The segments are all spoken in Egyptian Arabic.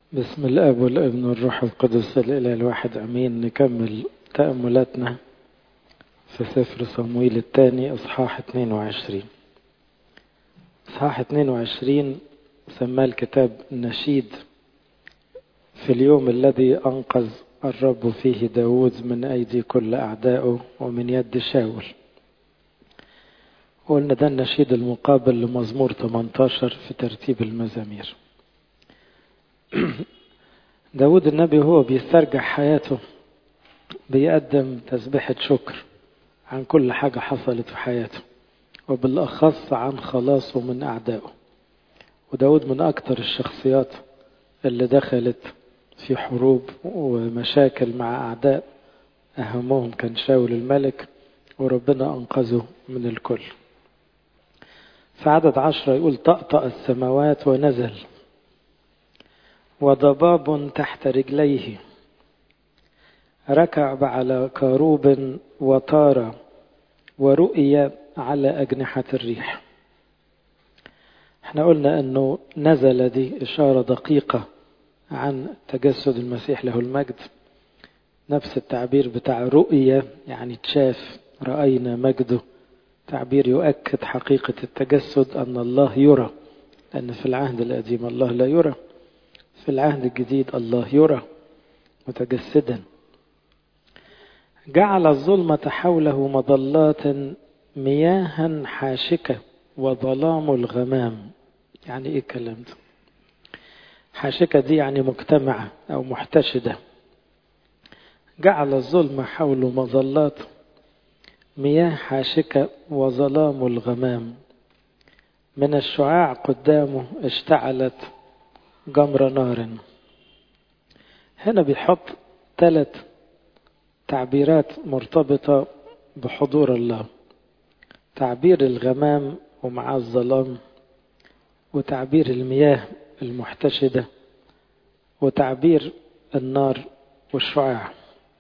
بسم الاب والابن والروح القدس الاله الواحد امين نكمل تاملاتنا في سفر صمويل الثاني اصحاح 22 اصحاح 22 سماه الكتاب نشيد في اليوم الذي انقذ الرب فيه داود من ايدي كل اعدائه ومن يد شاول قلنا ده النشيد المقابل لمزمور 18 في ترتيب المزامير داود النبي هو بيسترجع حياته بيقدم تسبيحة شكر عن كل حاجة حصلت في حياته وبالأخص عن خلاصه من أعدائه وداود من أكثر الشخصيات اللي دخلت في حروب ومشاكل مع أعداء أهمهم كان شاول الملك وربنا أنقذه من الكل في عدد عشرة يقول طأطأ السماوات ونزل وضباب تحت رجليه ركع على كروب وطار ورؤي على أجنحة الريح احنا قلنا انه نزل دي اشارة دقيقة عن تجسد المسيح له المجد نفس التعبير بتاع رؤية يعني تشاف رأينا مجده تعبير يؤكد حقيقة التجسد أن الله يرى لأن في العهد القديم الله لا يرى في العهد الجديد الله يرى متجسدا جعل الظلمة حوله مظلات مياها حاشكة وظلام الغمام يعني ايه الكلام ده حاشكة دي يعني مجتمعة او محتشدة جعل الظلمة حوله مظلات مياه حاشكة وظلام الغمام من الشعاع قدامه اشتعلت جمر نار هنا بيحط ثلاث تعبيرات مرتبطة بحضور الله تعبير الغمام ومعاه الظلام وتعبير المياه المحتشدة وتعبير النار والشعاع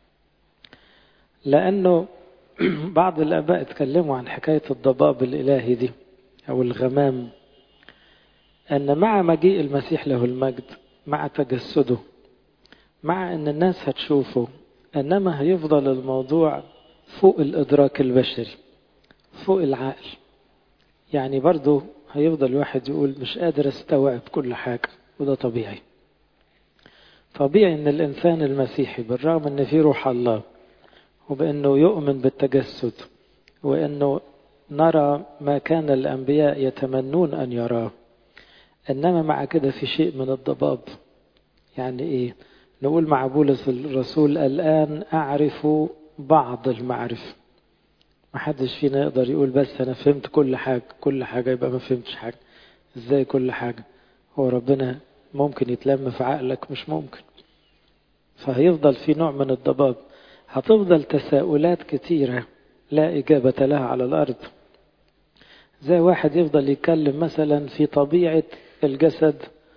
لأنه بعض الآباء اتكلموا عن حكاية الضباب الإلهي دي أو الغمام أن مع مجيء المسيح له المجد مع تجسده مع أن الناس هتشوفه إنما هيفضل الموضوع فوق الإدراك البشري فوق العقل يعني برضه هيفضل الواحد يقول مش قادر استوعب كل حاجة وده طبيعي طبيعي ان الانسان المسيحي بالرغم ان فيه روح الله وبانه يؤمن بالتجسد وانه نرى ما كان الانبياء يتمنون ان يراه انما مع كده في شيء من الضباب يعني ايه نقول مع بولس الرسول الان اعرف بعض المعرفه ما حدش فينا يقدر يقول بس انا فهمت كل حاجه كل حاجه يبقى ما فهمتش حاجه ازاي كل حاجه هو ربنا ممكن يتلم في عقلك مش ممكن فهيفضل في نوع من الضباب هتفضل تساؤلات كتيره لا اجابه لها على الارض زي واحد يفضل يتكلم مثلا في طبيعه الجسد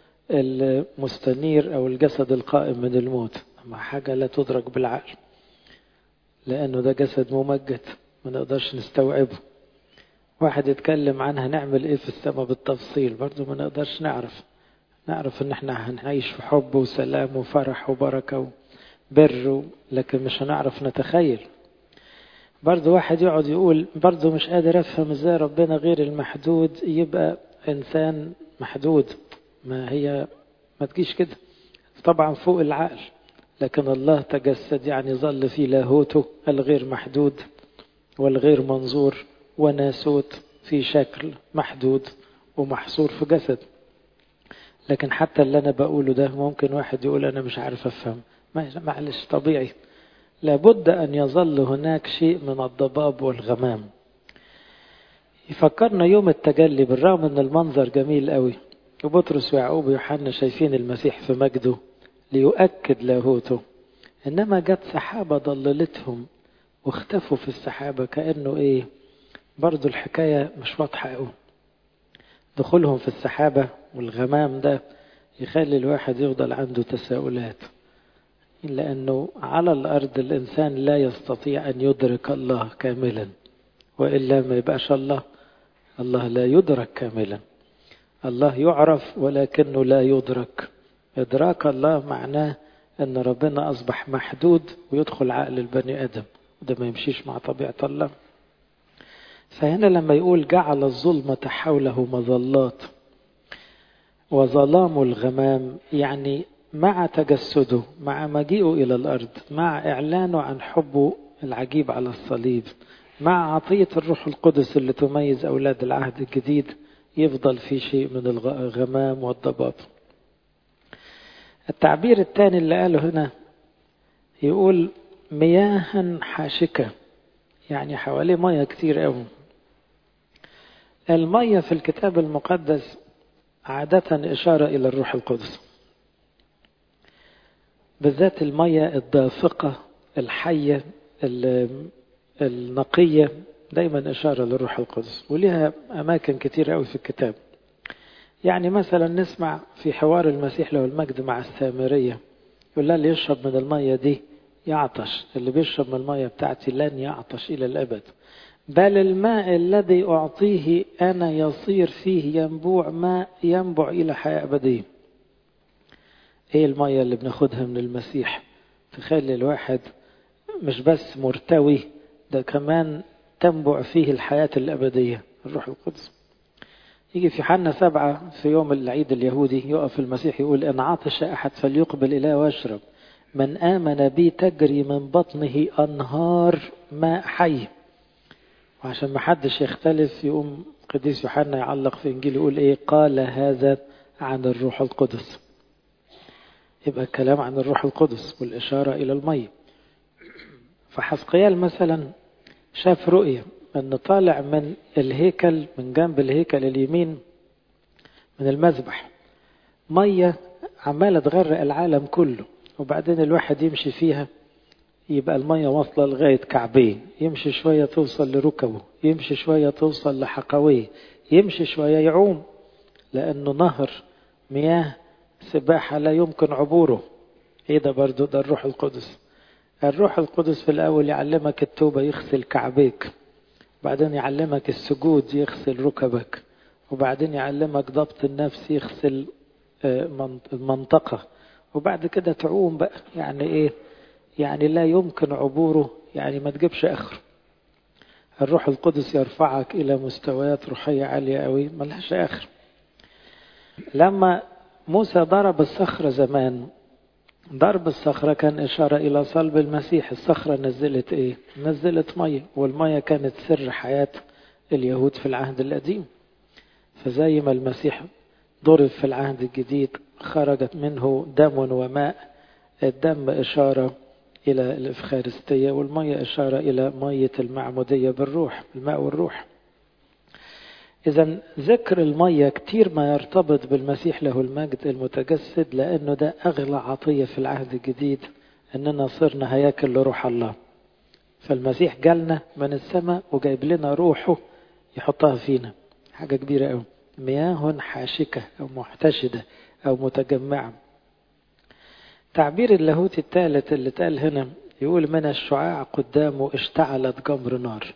المستنير او الجسد القائم من الموت مع حاجه لا تدرك بالعقل لانه ده جسد ممجد ما نقدرش نستوعبه واحد يتكلم عن هنعمل ايه في السماء بالتفصيل برضه ما نقدرش نعرف نعرف ان احنا هنعيش في حب وسلام وفرح وبركة وبر لكن مش هنعرف نتخيل برضه واحد يقعد يقول برضه مش قادر افهم ازاي ربنا غير المحدود يبقى انسان محدود ما هي ما تجيش كده طبعا فوق العقل لكن الله تجسد يعني ظل في لاهوته الغير محدود والغير منظور وناسوت في شكل محدود ومحصور في جسد لكن حتى اللي انا بقوله ده ممكن واحد يقول انا مش عارف افهم معلش طبيعي لابد ان يظل هناك شيء من الضباب والغمام يفكرنا يوم التجلي بالرغم ان المنظر جميل قوي وبطرس ويعقوب ويوحنا شايفين المسيح في مجده ليؤكد لاهوته انما جت سحابه ضللتهم واختفوا في السحابة كأنه إيه برضو الحكاية مش واضحة قوي دخولهم في السحابة والغمام ده يخلي الواحد يفضل عنده تساؤلات إلا أنه على الأرض الإنسان لا يستطيع أن يدرك الله كاملا وإلا ما يبقاش الله الله لا يدرك كاملا الله يعرف ولكنه لا يدرك إدراك الله معناه أن ربنا أصبح محدود ويدخل عقل البني آدم وده ما يمشيش مع طبيعة الله فهنا لما يقول جعل الظلمة حوله مظلات وظلام الغمام يعني مع تجسده مع مجيئه إلى الأرض مع إعلانه عن حبه العجيب على الصليب مع عطية الروح القدس اللي تميز أولاد العهد الجديد يفضل في شيء من الغمام والضباب التعبير الثاني اللي قاله هنا يقول مياها حاشكة يعني حواليه مية كتير قوي المية في الكتاب المقدس عادة إشارة إلى الروح القدس بالذات المية الدافقة الحية النقية دايما إشارة للروح القدس ولها أماكن كتير قوي في الكتاب يعني مثلا نسمع في حوار المسيح له المجد مع السامرية يقول لها اللي يشرب من المية دي يعطش اللي بيشرب من المية بتاعتي لن يعطش إلى الأبد بل الماء الذي أعطيه أنا يصير فيه ينبوع ماء ينبع إلى حياة أبدية إيه المية اللي بناخدها من المسيح تخلي الواحد مش بس مرتوي ده كمان تنبع فيه الحياة الأبدية الروح القدس يجي في حنا سبعة في يوم العيد اليهودي يقف المسيح يقول إن عطش أحد فليقبل إليه واشرب من آمن بي تجري من بطنه أنهار ماء حي وعشان ما حدش يختلف يقوم قديس يوحنا يعلق في إنجيل يقول إيه قال هذا عن الروح القدس يبقى الكلام عن الروح القدس والإشارة إلى المية فحسقيال مثلا شاف رؤية أن طالع من الهيكل من جنب الهيكل اليمين من المذبح مية عمالة تغرق العالم كله وبعدين الواحد يمشي فيها يبقى المية واصلة لغاية كعبيه يمشي شوية توصل لركبه يمشي شوية توصل لحقويه يمشي شوية يعوم لأنه نهر مياه سباحة لا يمكن عبوره ايه ده برضو ده الروح القدس الروح القدس في الأول يعلمك التوبة يغسل كعبيك وبعدين يعلمك السجود يغسل ركبك وبعدين يعلمك ضبط النفس يغسل المنطقة وبعد كده تعوم بقى يعني ايه يعني لا يمكن عبوره يعني ما تجيبش اخره الروح القدس يرفعك الى مستويات روحية عالية قوي ملهاش اخر لما موسى ضرب الصخرة زمان ضرب الصخرة كان إشارة إلى صلب المسيح الصخرة نزلت إيه؟ نزلت مية والمية كانت سر حياة اليهود في العهد القديم فزي ما المسيح ضرب في العهد الجديد خرجت منه دم وماء الدم إشارة إلى الإفخارستية والمية إشارة إلى مية المعمودية بالروح الماء والروح إذا ذكر المية كتير ما يرتبط بالمسيح له المجد المتجسد لأنه ده أغلى عطية في العهد الجديد أننا صرنا هياكل لروح الله فالمسيح جالنا من السماء وجايب لنا روحه يحطها فينا حاجة كبيرة أوي مياه حاشكة أو محتشدة أو متجمعة تعبير اللاهوت الثالث اللي اتقال هنا يقول من الشعاع قدامه اشتعلت جمر نار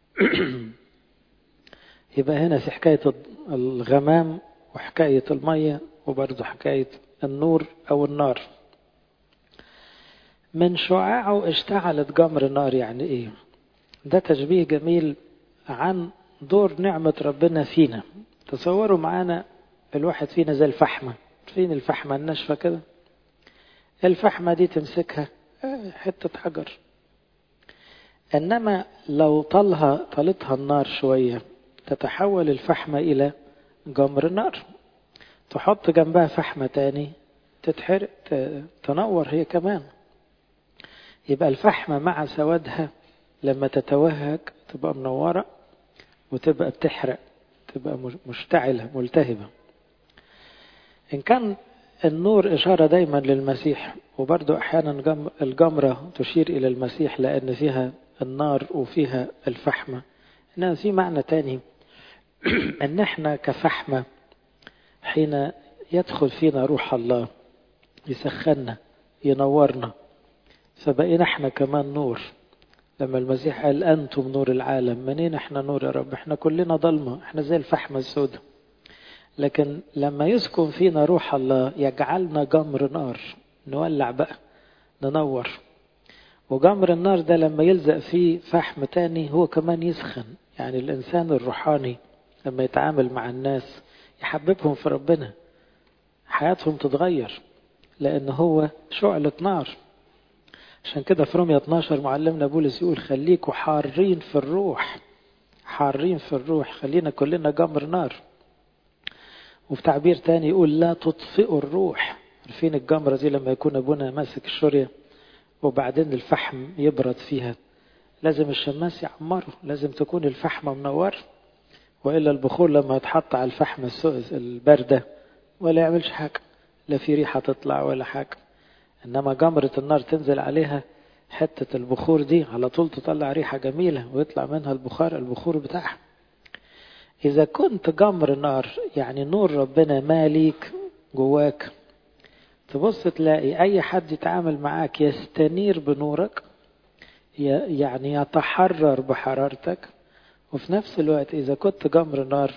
يبقى هنا في حكاية الغمام وحكاية المية وبرضه حكاية النور أو النار من شعاعه اشتعلت جمر نار يعني ايه ده تشبيه جميل عن دور نعمة ربنا فينا تصوروا معانا الواحد فينا زي الفحمة فين الفحمة الناشفة كده الفحمة دي تمسكها حتة حجر إنما لو طلها طلتها النار شوية تتحول الفحمة إلى جمر نار تحط جنبها فحمة تاني تتحرق تنور هي كمان يبقى الفحمة مع سوادها لما تتوهج تبقى منورة وتبقى بتحرق تبقى مشتعلة ملتهبة إن كان النور إشارة دايما للمسيح وبرضو أحيانا الجمرة تشير إلى المسيح لأن فيها النار وفيها الفحمة إنما في معنى تاني أن احنا كفحمة حين يدخل فينا روح الله يسخننا ينورنا فبقينا احنا كمان نور لما المسيح قال أنتم نور العالم منين احنا نور يا رب احنا كلنا ضلمة احنا زي الفحمة السوداء لكن لما يسكن فينا روح الله يجعلنا جمر نار نولع بقى ننور وجمر النار ده لما يلزق فيه فحم تاني هو كمان يسخن يعني الإنسان الروحاني لما يتعامل مع الناس يحببهم في ربنا حياتهم تتغير لأن هو شعلة نار عشان كده في رومية 12 معلمنا بولس يقول خليكوا حارين في الروح حارين في الروح خلينا كلنا جمر نار وفي تعبير تاني يقول لا تطفئوا الروح عارفين الجمرة دي لما يكون أبونا ماسك الشورية وبعدين الفحم يبرد فيها لازم الشماس يعمره لازم تكون الفحمة منورة وإلا البخور لما يتحط على الفحم الباردة ولا يعملش حاجة لا في ريحة تطلع ولا حاجة إنما جمرة النار تنزل عليها حتة البخور دي على طول تطلع ريحة جميلة ويطلع منها البخار البخور بتاعها إذا كنت جمر نار يعني نور ربنا ماليك جواك تبص تلاقي أي حد يتعامل معاك يستنير بنورك يعني يتحرر بحرارتك وفي نفس الوقت إذا كنت جمر نار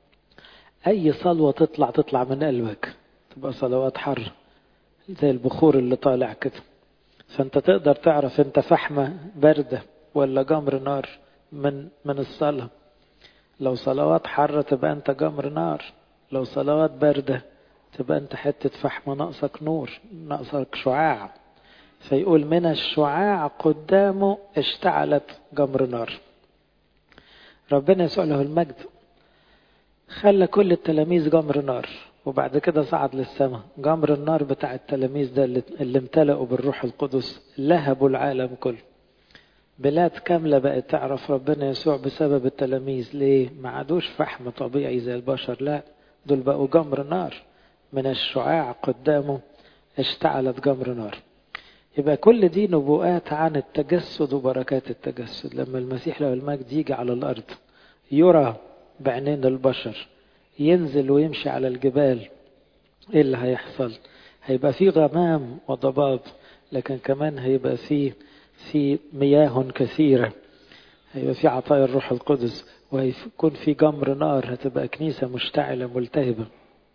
أي صلوة تطلع تطلع من قلبك تبقى صلوات حر زي البخور اللي طالع كده فأنت تقدر تعرف أنت فحمة باردة ولا جمر نار من من الصلاة لو صلوات حارة تبقى أنت جمر نار لو صلوات باردة تبقى أنت حتة فحمة ناقصك نور ناقصك شعاع فيقول من الشعاع قدامه اشتعلت جمر نار ربنا يسوع له المجد خلى كل التلاميذ جمر نار وبعد كده صعد للسماء جمر النار بتاع التلاميذ ده اللي امتلأوا بالروح القدس لهبوا العالم كله بلاد كاملة بقت تعرف ربنا يسوع بسبب التلاميذ ليه ما عادوش فحم طبيعي زي البشر لا دول بقوا جمر نار من الشعاع قدامه اشتعلت جمر نار يبقى كل دي نبوءات عن التجسد وبركات التجسد لما المسيح له المجد يجي على الأرض يرى بعينين البشر ينزل ويمشي على الجبال ايه اللي هيحصل هيبقى في غمام وضباب لكن كمان هيبقى في في مياه كثيرة هيبقى في عطايا الروح القدس وهيكون في جمر نار هتبقى كنيسة مشتعلة ملتهبة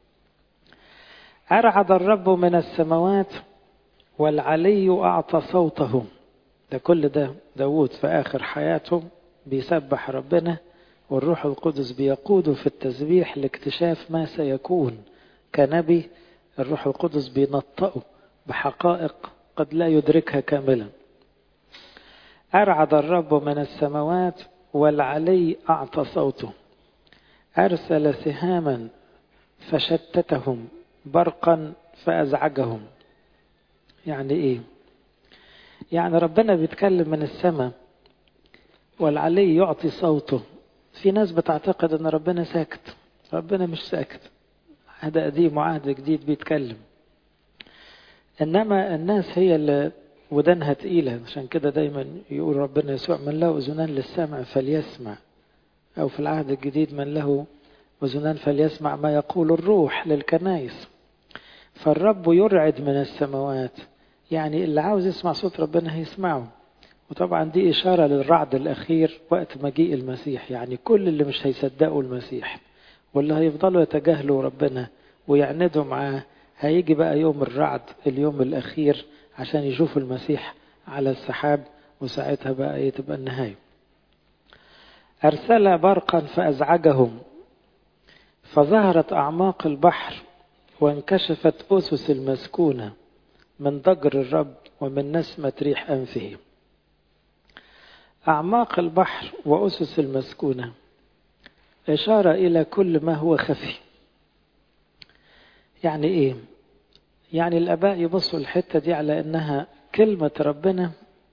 أرعد الرب من السماوات والعلي أعطى صوته ده كل ده داود في آخر حياته بيسبح ربنا والروح القدس بيقوده في التسبيح لاكتشاف ما سيكون كنبي الروح القدس بينطقه بحقائق قد لا يدركها كاملا أرعد الرب من السماوات والعلي أعطى صوته أرسل سهاما فشتتهم برقا فأزعجهم يعني إيه يعني ربنا بيتكلم من السماء والعلي يعطي صوته في ناس بتعتقد ان ربنا ساكت ربنا مش ساكت عهد قديم وعهد جديد بيتكلم انما الناس هي اللي ودانها تقيلة عشان كده دايما يقول ربنا يسوع من له أذنان للسمع فليسمع أو في العهد الجديد من له أذنان فليسمع ما يقول الروح للكنائس فالرب يرعد من السماوات يعني اللي عاوز يسمع صوت ربنا هيسمعه وطبعا دي إشارة للرعد الأخير وقت مجيء المسيح يعني كل اللي مش هيصدقوا المسيح واللي هيفضلوا يتجاهلوا ربنا ويعندوا معاه هيجي بقى يوم الرعد اليوم الأخير عشان يشوفوا المسيح على السحاب وساعتها بقى ايه تبقى النهاية أرسل برقا فأزعجهم فظهرت أعماق البحر وانكشفت أسس المسكونة من ضجر الرب ومن نسمة ريح أنفه أعماق البحر وأسس المسكونة إشارة إلى كل ما هو خفي يعني إيه يعني الآباء يبصوا الحتة دي على أنها كلمة ربنا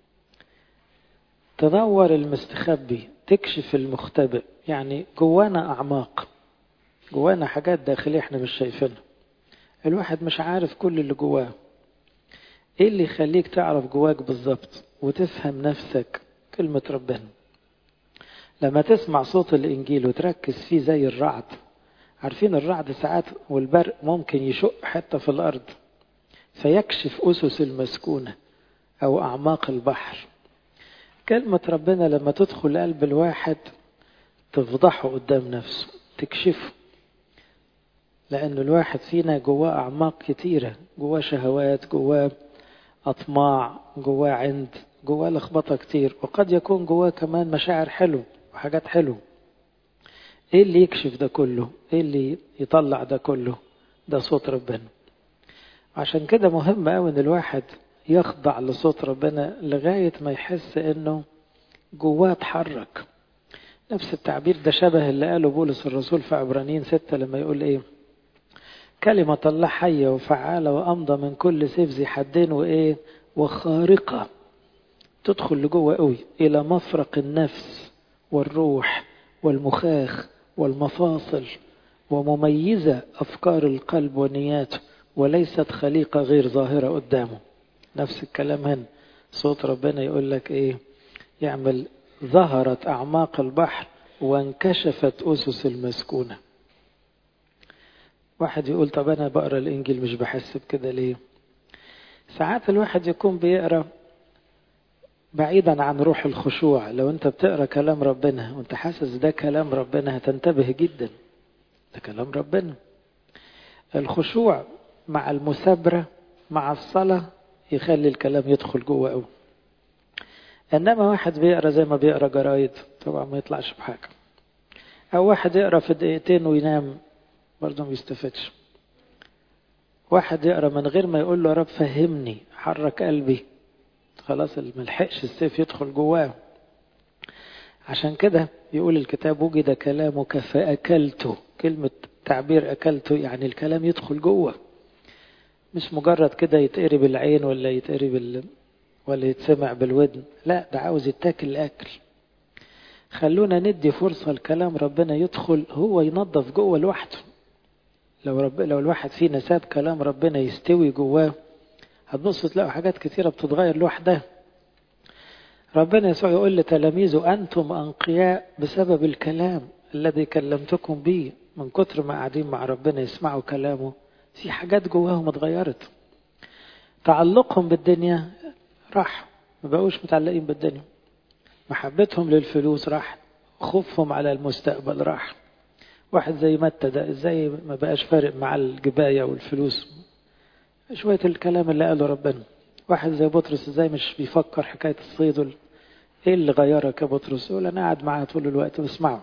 تنور المستخبي تكشف المختبئ يعني جوانا أعماق جوانا حاجات داخلية احنا مش شايفينها الواحد مش عارف كل اللي جواه ايه اللي يخليك تعرف جواك بالظبط وتفهم نفسك كلمة ربنا لما تسمع صوت الإنجيل وتركز فيه زي الرعد عارفين الرعد ساعات والبرق ممكن يشق حتى في الأرض فيكشف أسس المسكونة أو أعماق البحر كلمة ربنا لما تدخل قلب الواحد تفضحه قدام نفسه تكشفه لأن الواحد فينا جواه أعماق كتيرة جواه شهوات جواه أطماع جواه عند جواه لخبطة كتير وقد يكون جواه كمان مشاعر حلو وحاجات حلوة ايه اللي يكشف ده كله ايه اللي يطلع ده كله ده صوت ربنا عشان كده مهم قوي ان الواحد يخضع لصوت ربنا لغاية ما يحس انه جواه اتحرك نفس التعبير ده شبه اللي قاله بولس الرسول في عبرانيين ستة لما يقول ايه كلمة الله حية وفعالة وأمضى من كل سيف ذي حدين وإيه وخارقة تدخل لجوه قوي إلى مفرق النفس والروح والمخاخ والمفاصل ومميزة أفكار القلب ونياته وليست خليقة غير ظاهرة قدامه نفس الكلام هنا صوت ربنا يقول لك إيه يعمل ظهرت أعماق البحر وانكشفت أسس المسكونة واحد يقول طب أنا بقرأ الإنجيل مش بحس بكده ليه ساعات الواحد يكون بيقرأ بعيدا عن روح الخشوع لو انت بتقرا كلام ربنا وانت حاسس ده كلام ربنا هتنتبه جدا ده كلام ربنا الخشوع مع المثابرة مع الصلاة يخلي الكلام يدخل جوه قوي انما واحد بيقرا زي ما بيقرا جرايد طبعا ما يطلعش بحاجة او واحد يقرا في دقيقتين وينام برضه ما بيستفادش واحد يقرا من غير ما يقول له يا رب فهمني حرك قلبي خلاص ملحقش السيف يدخل جواه عشان كده يقول الكتاب وجد كلامك فأكلته كلمة تعبير أكلته يعني الكلام يدخل جوه مش مجرد كده يتقري بالعين ولا يتقري بال ولا يتسمع بالودن لا ده عاوز يتاكل أكل خلونا ندي فرصة لكلام ربنا يدخل هو ينظف جوه لوحده لو رب لو الواحد فينا ساب كلام ربنا يستوي جواه هتبص تلاقوا حاجات كثيرة بتتغير لوحدها ربنا يسوع يقول لتلاميذه أنتم أنقياء بسبب الكلام الذي كلمتكم به من كتر ما قاعدين مع ربنا يسمعوا كلامه في حاجات جواهم اتغيرت تعلقهم بالدنيا راح ما بقوش متعلقين بالدنيا محبتهم للفلوس راح خوفهم على المستقبل راح واحد زي متى ده ازاي ما بقاش فارق مع الجباية والفلوس شوية الكلام اللي قاله ربنا واحد زي بطرس ازاي مش بيفكر حكاية الصيد ايه اللي غيرك يا بطرس يقول انا قاعد معاه طول الوقت بسمعه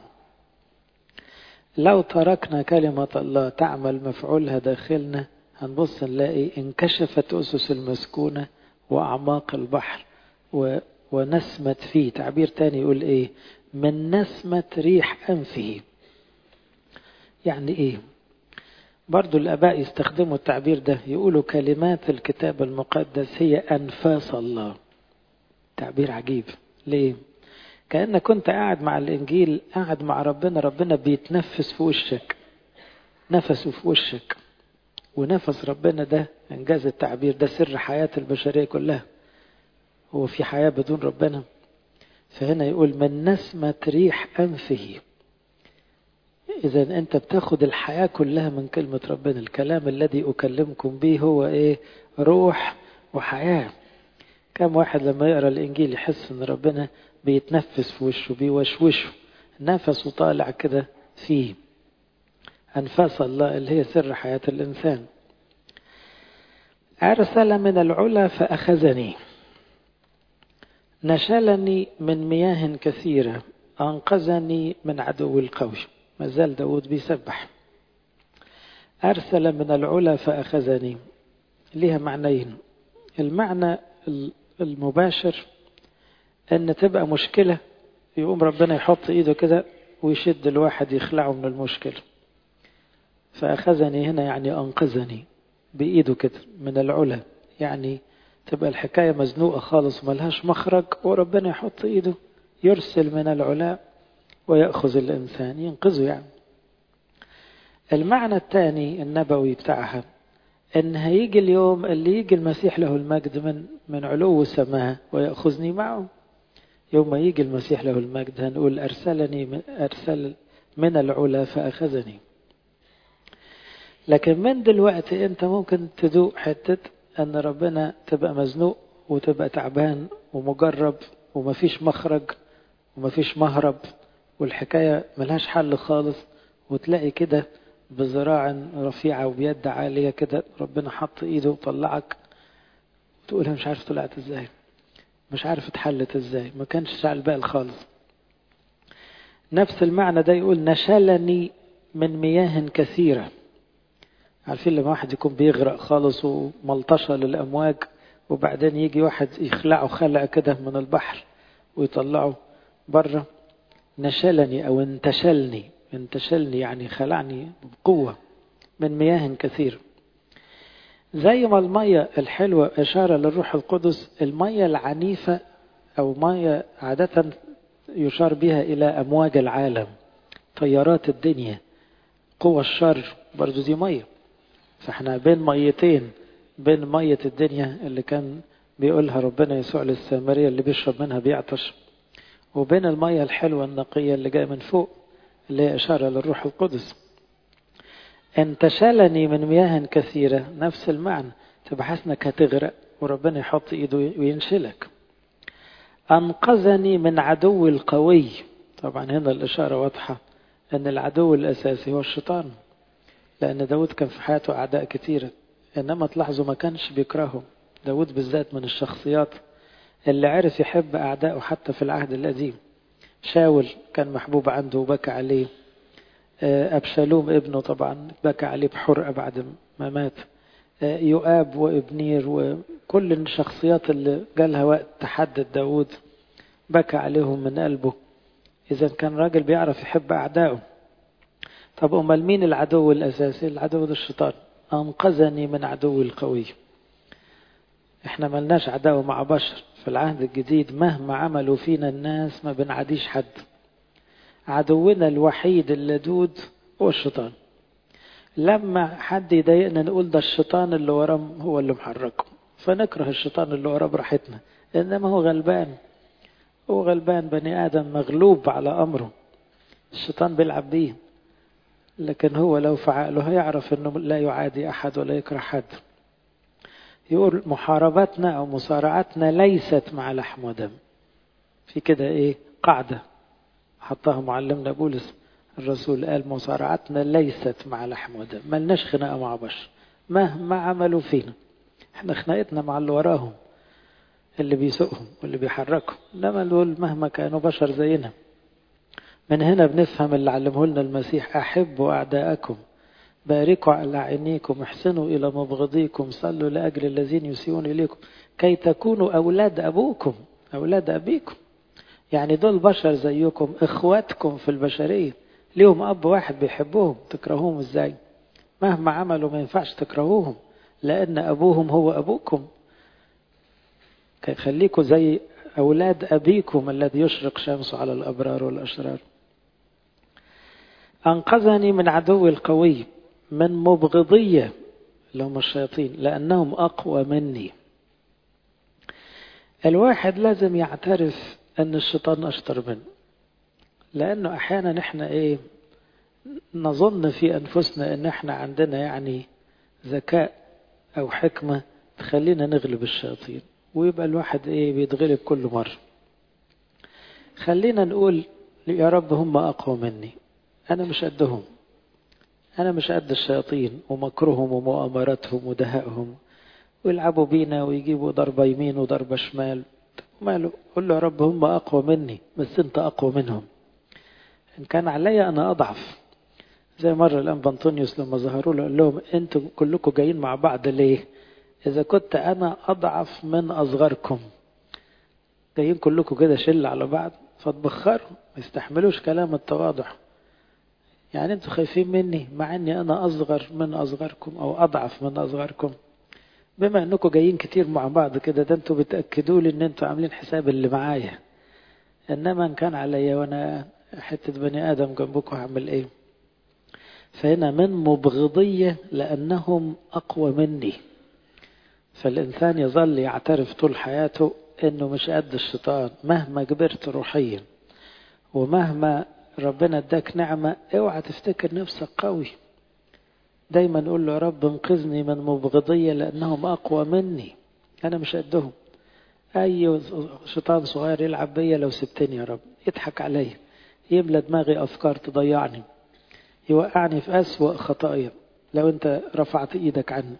لو تركنا كلمة الله تعمل مفعولها داخلنا هنبص نلاقي انكشفت أسس المسكونة وأعماق البحر و... ونسمت فيه تعبير تاني يقول ايه من نسمة ريح أنفه يعني ايه برضو الآباء يستخدموا التعبير ده يقولوا كلمات الكتاب المقدس هي أنفاس الله تعبير عجيب ليه كأنك كنت قاعد مع الإنجيل قاعد مع ربنا ربنا بيتنفس في وشك نفسه في وشك ونفس ربنا ده إنجاز التعبير ده سر حياة البشرية كلها هو في حياة بدون ربنا فهنا يقول من نسمة ريح أنفه إذا أنت بتاخد الحياة كلها من كلمة ربنا الكلام الذي أكلمكم به هو إيه روح وحياة كم واحد لما يقرأ الإنجيل يحس أن ربنا بيتنفس في وشه بيوشوشه نفسه طالع كده فيه أنفاس الله اللي هي سر حياة الإنسان أرسل من العلا فأخذني نشلني من مياه كثيرة أنقذني من عدو القوي ما زال داود بيسبح أرسل من العلا فأخذني لها معنيين المعنى المباشر أن تبقى مشكلة يقوم ربنا يحط إيده كده ويشد الواحد يخلعه من المشكلة فأخذني هنا يعني أنقذني بإيده كده من العلا يعني تبقى الحكاية مزنوقة خالص ملهاش مخرج وربنا يحط إيده يرسل من العلا ويأخذ الإنسان ينقذه يعني المعنى الثاني النبوي بتاعها ان هيجي اليوم اللي يجي المسيح له المجد من من علو السماء ويأخذني معه يوم ما يجي المسيح له المجد هنقول أرسلني من أرسل من العلا فأخذني لكن من دلوقتي أنت ممكن تدوق حتة أن ربنا تبقى مزنوق وتبقى تعبان ومجرب ومفيش مخرج ومفيش مهرب والحكاية ملهاش حل خالص وتلاقي كده بذراع رفيعة وبيد عالية كده ربنا حط ايده وطلعك تقول مش عارف طلعت ازاي مش عارف اتحلت ازاي ما كانش على البال خالص نفس المعنى ده يقول نشلني من مياه كثيرة عارفين لما واحد يكون بيغرق خالص وملطشة للأمواج وبعدين يجي واحد يخلعه خلع كده من البحر ويطلعه بره نشلني أو انتشلني انتشلني يعني خلعني بقوة من مياه كثيرة زي ما المية الحلوة إشارة للروح القدس المية العنيفة أو مية عادة يشار بها إلى أمواج العالم تيارات الدنيا قوى الشر برضو دي مية فاحنا بين ميتين بين مية الدنيا اللي كان بيقولها ربنا يسوع للسامرية اللي بيشرب منها بيعطش وبين المية الحلوة النقية اللي جاية من فوق اللي هي إشارة للروح القدس انتشلني من مياه كثيرة نفس المعنى تبقى حاسنك هتغرق وربنا يحط ايده وينشلك أنقذني من عدو القوي طبعا هنا الإشارة واضحة أن العدو الأساسي هو الشيطان لأن داود كان في حياته أعداء كثيرة إنما تلاحظوا ما كانش بيكرههم داود بالذات من الشخصيات اللي عرف يحب أعدائه حتى في العهد القديم شاول كان محبوب عنده وبكى عليه أبشالوم ابنه طبعا بكى عليه بحرقة بعد ما مات يؤاب وابنير وكل الشخصيات اللي جالها وقت تحدد داود بكى عليهم من قلبه إذا كان راجل بيعرف يحب أعدائه طب أمال مين العدو الأساسي العدو ده الشيطان أنقذني من عدو القوي احنا ملناش عداوة مع بشر في العهد الجديد مهما عملوا فينا الناس ما بنعاديش حد عدونا الوحيد اللدود هو الشيطان لما حد يضايقنا نقول ده الشيطان اللي وراه هو اللي محركه فنكره الشيطان اللي وراه براحتنا انما هو غلبان هو غلبان بني ادم مغلوب على امره الشيطان بيلعب بيه لكن هو لو في عقله هيعرف انه لا يعادي احد ولا يكره حد يقول محاربتنا او مصارعتنا ليست مع لحم ودم في كده ايه قاعده حطها معلمنا بولس الرسول قال مصارعتنا ليست مع لحم ودم ملناش خناقه مع بشر مهما عملوا فينا احنا خناقتنا مع اللي وراهم اللي بيسوقهم واللي بيحركهم انما دول مهما كانوا بشر زينا من هنا بنفهم اللي علمه لنا المسيح احبوا اعداءكم باركوا على عينيكم احسنوا الى مبغضيكم صلوا لاجل الذين يسيئون اليكم كي تكونوا اولاد ابوكم اولاد ابيكم يعني دول بشر زيكم اخواتكم في البشريه ليهم اب واحد بيحبوهم تكرهوهم ازاي مهما عملوا ما ينفعش تكرهوهم لان ابوهم هو ابوكم خليكم زي اولاد ابيكم الذي يشرق شمسه على الابرار والاشرار انقذني من عدوي القوي من مبغضيه اللي هم الشياطين لانهم اقوى مني الواحد لازم يعترف ان الشيطان اشطر منه لانه احيانا احنا ايه نظن في انفسنا ان احنا عندنا يعني ذكاء او حكمه تخلينا نغلب الشياطين ويبقى الواحد ايه بيتغلب كل مره خلينا نقول يا رب هم اقوى مني انا مش قدهم انا مش قد الشياطين ومكرهم ومؤامراتهم ودهائهم ويلعبوا بينا ويجيبوا ضربة يمين وضربة شمال ماله قول له يا رب هم أقوى مني بس أنت أقوى منهم إن كان عليا أنا أضعف زي مرة الآن بنطونيوس لما ظهروا له قال لهم أنتوا كلكم جايين مع بعض ليه إذا كنت أنا أضعف من أصغركم جايين كلكم كده شل على بعض فتبخروا ما يستحملوش كلام التواضع يعني انتوا خايفين مني مع اني انا اصغر من اصغركم او اضعف من اصغركم بما انكم جايين كتير مع بعض كده ده انتوا بتاكدوا لي ان انتوا عاملين حساب اللي معايا انما ان كان عليا وانا حته بني ادم جنبكم هعمل ايه فهنا من مبغضيه لانهم اقوى مني فالانسان يظل يعترف طول حياته انه مش قد الشيطان مهما كبرت روحيا ومهما ربنا اداك نعمه اوعى تفتكر نفسك قوي دايما نقول له يا رب انقذني من مبغضية لأنهم أقوى مني أنا مش قدهم أي شيطان صغير يلعب بيا لو سبتني يا رب يضحك عليا يملى دماغي أفكار تضيعني يوقعني في أسوأ خطايا لو أنت رفعت إيدك عني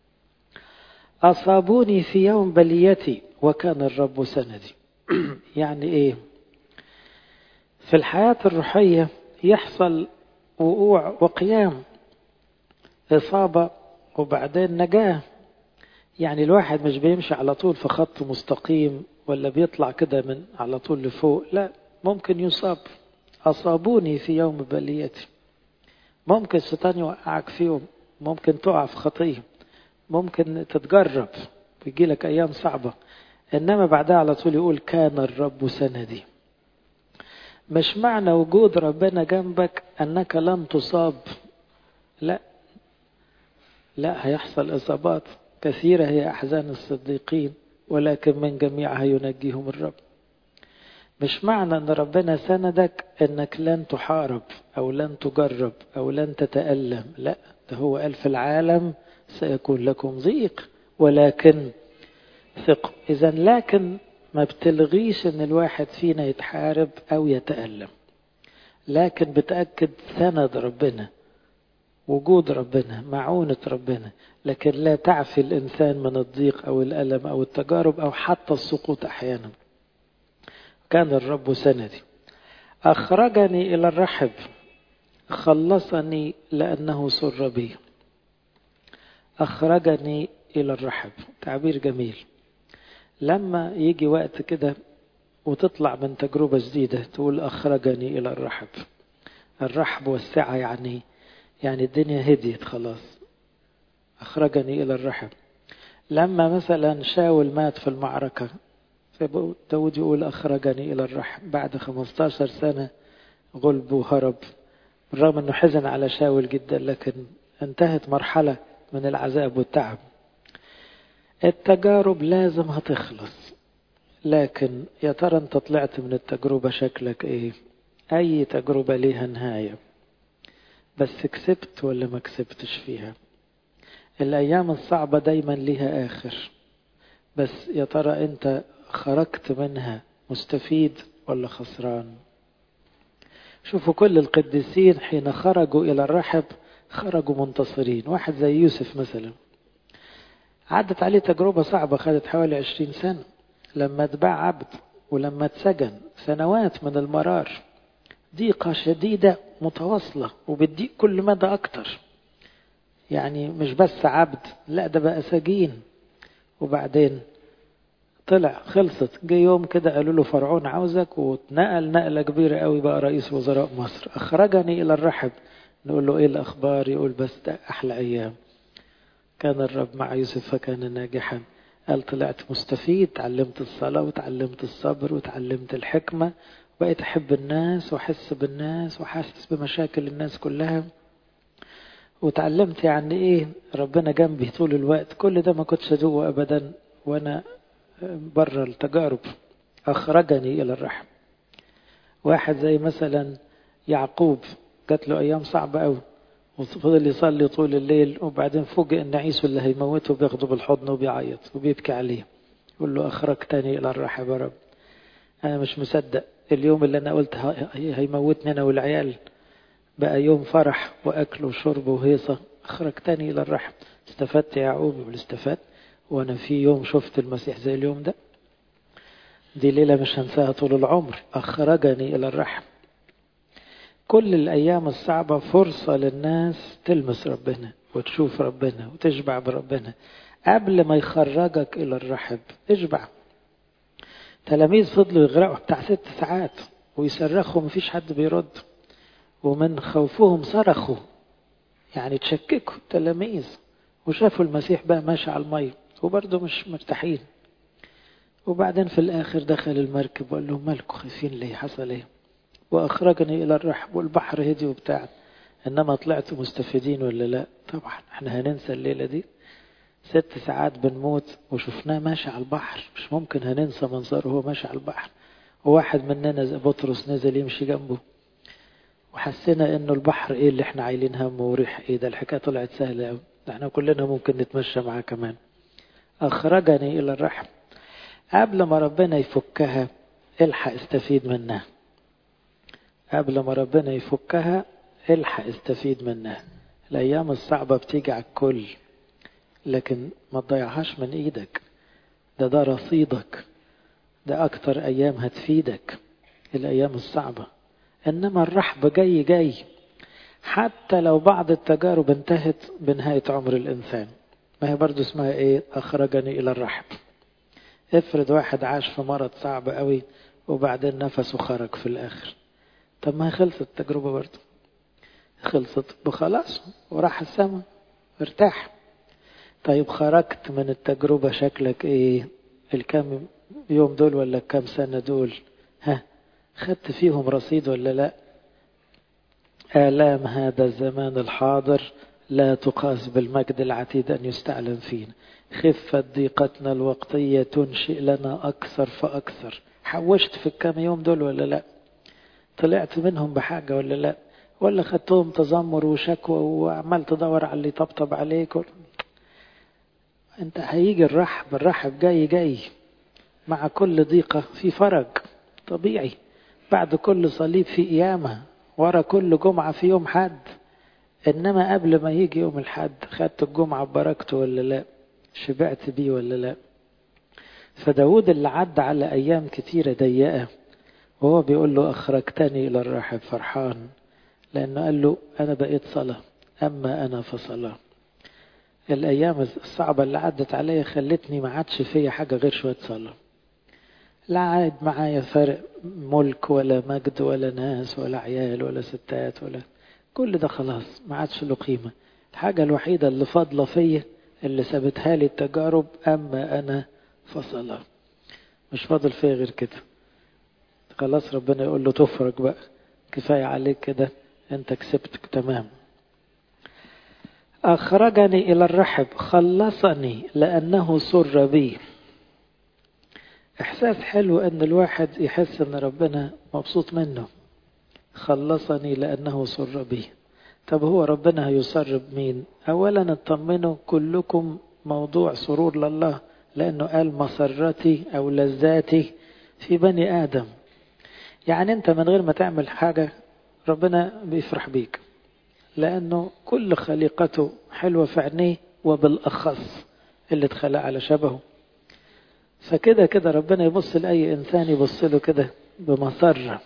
أصابوني في يوم بليتي وكان الرب سندي يعني إيه في الحياة الروحية يحصل وقوع وقيام إصابة وبعدين نجاة يعني الواحد مش بيمشي على طول في خط مستقيم ولا بيطلع كده من على طول لفوق لا ممكن يصاب أصابوني في يوم بليتي ممكن الشيطان يوقعك في يوم ممكن تقع في خطية ممكن تتجرب ويجي لك أيام صعبة إنما بعدها على طول يقول كان الرب سندي مش معنى وجود ربنا جنبك أنك لن تصاب لا لا هيحصل إصابات كثيرة هي أحزان الصديقين ولكن من جميعها ينجيهم الرب مش معنى أن ربنا سندك أنك لن تحارب أو لن تجرب أو لن تتألم لا ده هو قال في العالم سيكون لكم ضيق ولكن ثق إذا لكن ما بتلغيش أن الواحد فينا يتحارب أو يتألم لكن بتأكد سند ربنا وجود ربنا معونة ربنا لكن لا تعفي الإنسان من الضيق أو الألم أو التجارب أو حتى السقوط أحيانا كان الرب سندي أخرجني إلى الرحب خلصني لأنه سر بي أخرجني إلى الرحب تعبير جميل لما يجي وقت كده وتطلع من تجربة جديدة تقول أخرجني إلى الرحب الرحب والسعة يعني يعني الدنيا هديت خلاص أخرجني إلى الرحب لما مثلا شاول مات في المعركة داود يقول أخرجني إلى الرحب بعد 15 سنة غلب وهرب بالرغم أنه حزن على شاول جدا لكن انتهت مرحلة من العذاب والتعب التجارب لازم هتخلص لكن يا ترى انت طلعت من التجربة شكلك ايه اي تجربة ليها نهاية بس كسبت ولا ما كسبتش فيها الايام الصعبة دايما ليها اخر بس يا ترى انت خرجت منها مستفيد ولا خسران شوفوا كل القديسين حين خرجوا الى الرحب خرجوا منتصرين واحد زي يوسف مثلا عدت عليه تجربة صعبة خدت حوالي عشرين سنة لما اتباع عبد ولما اتسجن سنوات من المرار ضيقة شديدة متواصلة وبتضيق كل مدى أكتر يعني مش بس عبد لا ده بقى سجين وبعدين طلع خلصت جه يوم كده قالوا له فرعون عاوزك واتنقل نقلة كبيرة قوي بقى رئيس وزراء مصر أخرجني إلى الرحب نقول له إيه الأخبار يقول بس ده أحلى أيام كان الرب مع يوسف فكان ناجحا قال طلعت مستفيد تعلمت الصلاة وتعلمت الصبر وتعلمت الحكمة بقيت أحب الناس وأحس بالناس وحاسس بمشاكل الناس كلها وتعلمت يعني إيه ربنا جنبي طول الوقت كل ده ما كنتش أدوه أبدا وأنا بره التجارب أخرجني إلى الرحم واحد زي مثلا يعقوب جات له أيام صعبة أوي وفضل يصلي طول الليل وبعدين فوجئ ان عيسو اللي هيموته بياخده بالحضن وبيعيط وبيبكي عليه يقول له اخرجتني الى الرحب يا رب انا مش مصدق اليوم اللي انا قلت هيموتني انا والعيال بقى يوم فرح واكل وشرب وهيصه اخرجتني الى الرحب استفدت يا يعقوب يقول استفدت وانا في يوم شفت المسيح زي اليوم ده دي ليله مش هنساها طول العمر اخرجني الى الرحم كل الأيام الصعبة فرصة للناس تلمس ربنا وتشوف ربنا وتشبع بربنا قبل ما يخرجك إلى الرحب اشبع تلاميذ فضلوا يغرقوا بتاع ست ساعات ويصرخوا مفيش حد بيرد ومن خوفهم صرخوا يعني تشككوا التلاميذ وشافوا المسيح بقى ماشي على المية وبرضه مش مرتاحين وبعدين في الآخر دخل المركب وقال لهم مالكم خايفين ليه حصل ايه وأخرجني إلى الرحب والبحر هدي وبتاع إنما طلعتوا مستفيدين ولا لا طبعا احنا هننسى الليلة دي ست ساعات بنموت وشفناه ماشي على البحر مش ممكن هننسى منظره وهو ماشي على البحر وواحد مننا زي بطرس نزل يمشي جنبه وحسينا انه البحر ايه اللي احنا عايلين همه وريح ايه ده الحكايه طلعت سهله قوي احنا كلنا ممكن نتمشى معاه كمان اخرجني الى الرحم قبل ما ربنا يفكها الحق استفيد منها قبل ما ربنا يفكها الحق استفيد منها الأيام الصعبة بتيجي على الكل لكن ما تضيعهاش من إيدك ده ده رصيدك ده أكتر أيام هتفيدك الأيام الصعبة إنما الرحب جاي جاي حتى لو بعض التجارب انتهت بنهاية عمر الإنسان ما هي برضو اسمها إيه أخرجني إلى الرحب افرض واحد عاش في مرض صعب قوي وبعدين نفسه خرج في الآخر طب ما هي خلصت التجربة برضو خلصت وخلاص وراح السماء ارتاح طيب خرجت من التجربة شكلك ايه الكام يوم دول ولا الكام سنة دول ها خدت فيهم رصيد ولا لا آلام هذا الزمان الحاضر لا تقاس بالمجد العتيد أن يستعلن فينا خفة ضيقتنا الوقتية تنشئ لنا أكثر فأكثر حوشت في الكام يوم دول ولا لا طلعت منهم بحاجة ولا لا ولا خدتهم تذمر وشكوى وعمال تدور على اللي يطبطب عليك انت هيجي الرحب الرحب جاي جاي مع كل ضيقة في فرج طبيعي بعد كل صليب في قيامة ورا كل جمعة في يوم حد إنما قبل ما يجي يوم الحد خدت الجمعة ببركته ولا لا شبعت بيه ولا لا فداود اللي عدى على أيام كتيرة ضيقة وهو بيقول له أخرجتني إلى الرحب فرحان لأنه قال له أنا بقيت صلاة أما أنا فصلاة الأيام الصعبة اللي عدت عليا خلتني ما عادش فيا حاجة غير شوية صلاة لا عاد معايا فرق ملك ولا مجد ولا ناس ولا عيال ولا ستات ولا كل ده خلاص ما عادش له قيمة الحاجة الوحيدة اللي فاضلة فيا اللي سابتها لي التجارب أما أنا فصلاة مش فاضل فيا غير كده خلاص ربنا يقول له تفرج بقى كفاية عليك كده انت كسبتك تمام أخرجني إلى الرحب خلصني لأنه سر بي إحساس حلو أن الواحد يحس أن ربنا مبسوط منه خلصني لأنه سر بي طب هو ربنا هيسر بمين أولا اطمنوا كلكم موضوع سرور لله لأنه قال مسرتي أو لذاتي في بني آدم يعني أنت من غير ما تعمل حاجة ربنا بيفرح بيك لأنه كل خليقته حلوة في عينيه وبالأخص اللي اتخلق على شبهه فكده كده ربنا يبص لأي إنسان يبص له كده بمسرة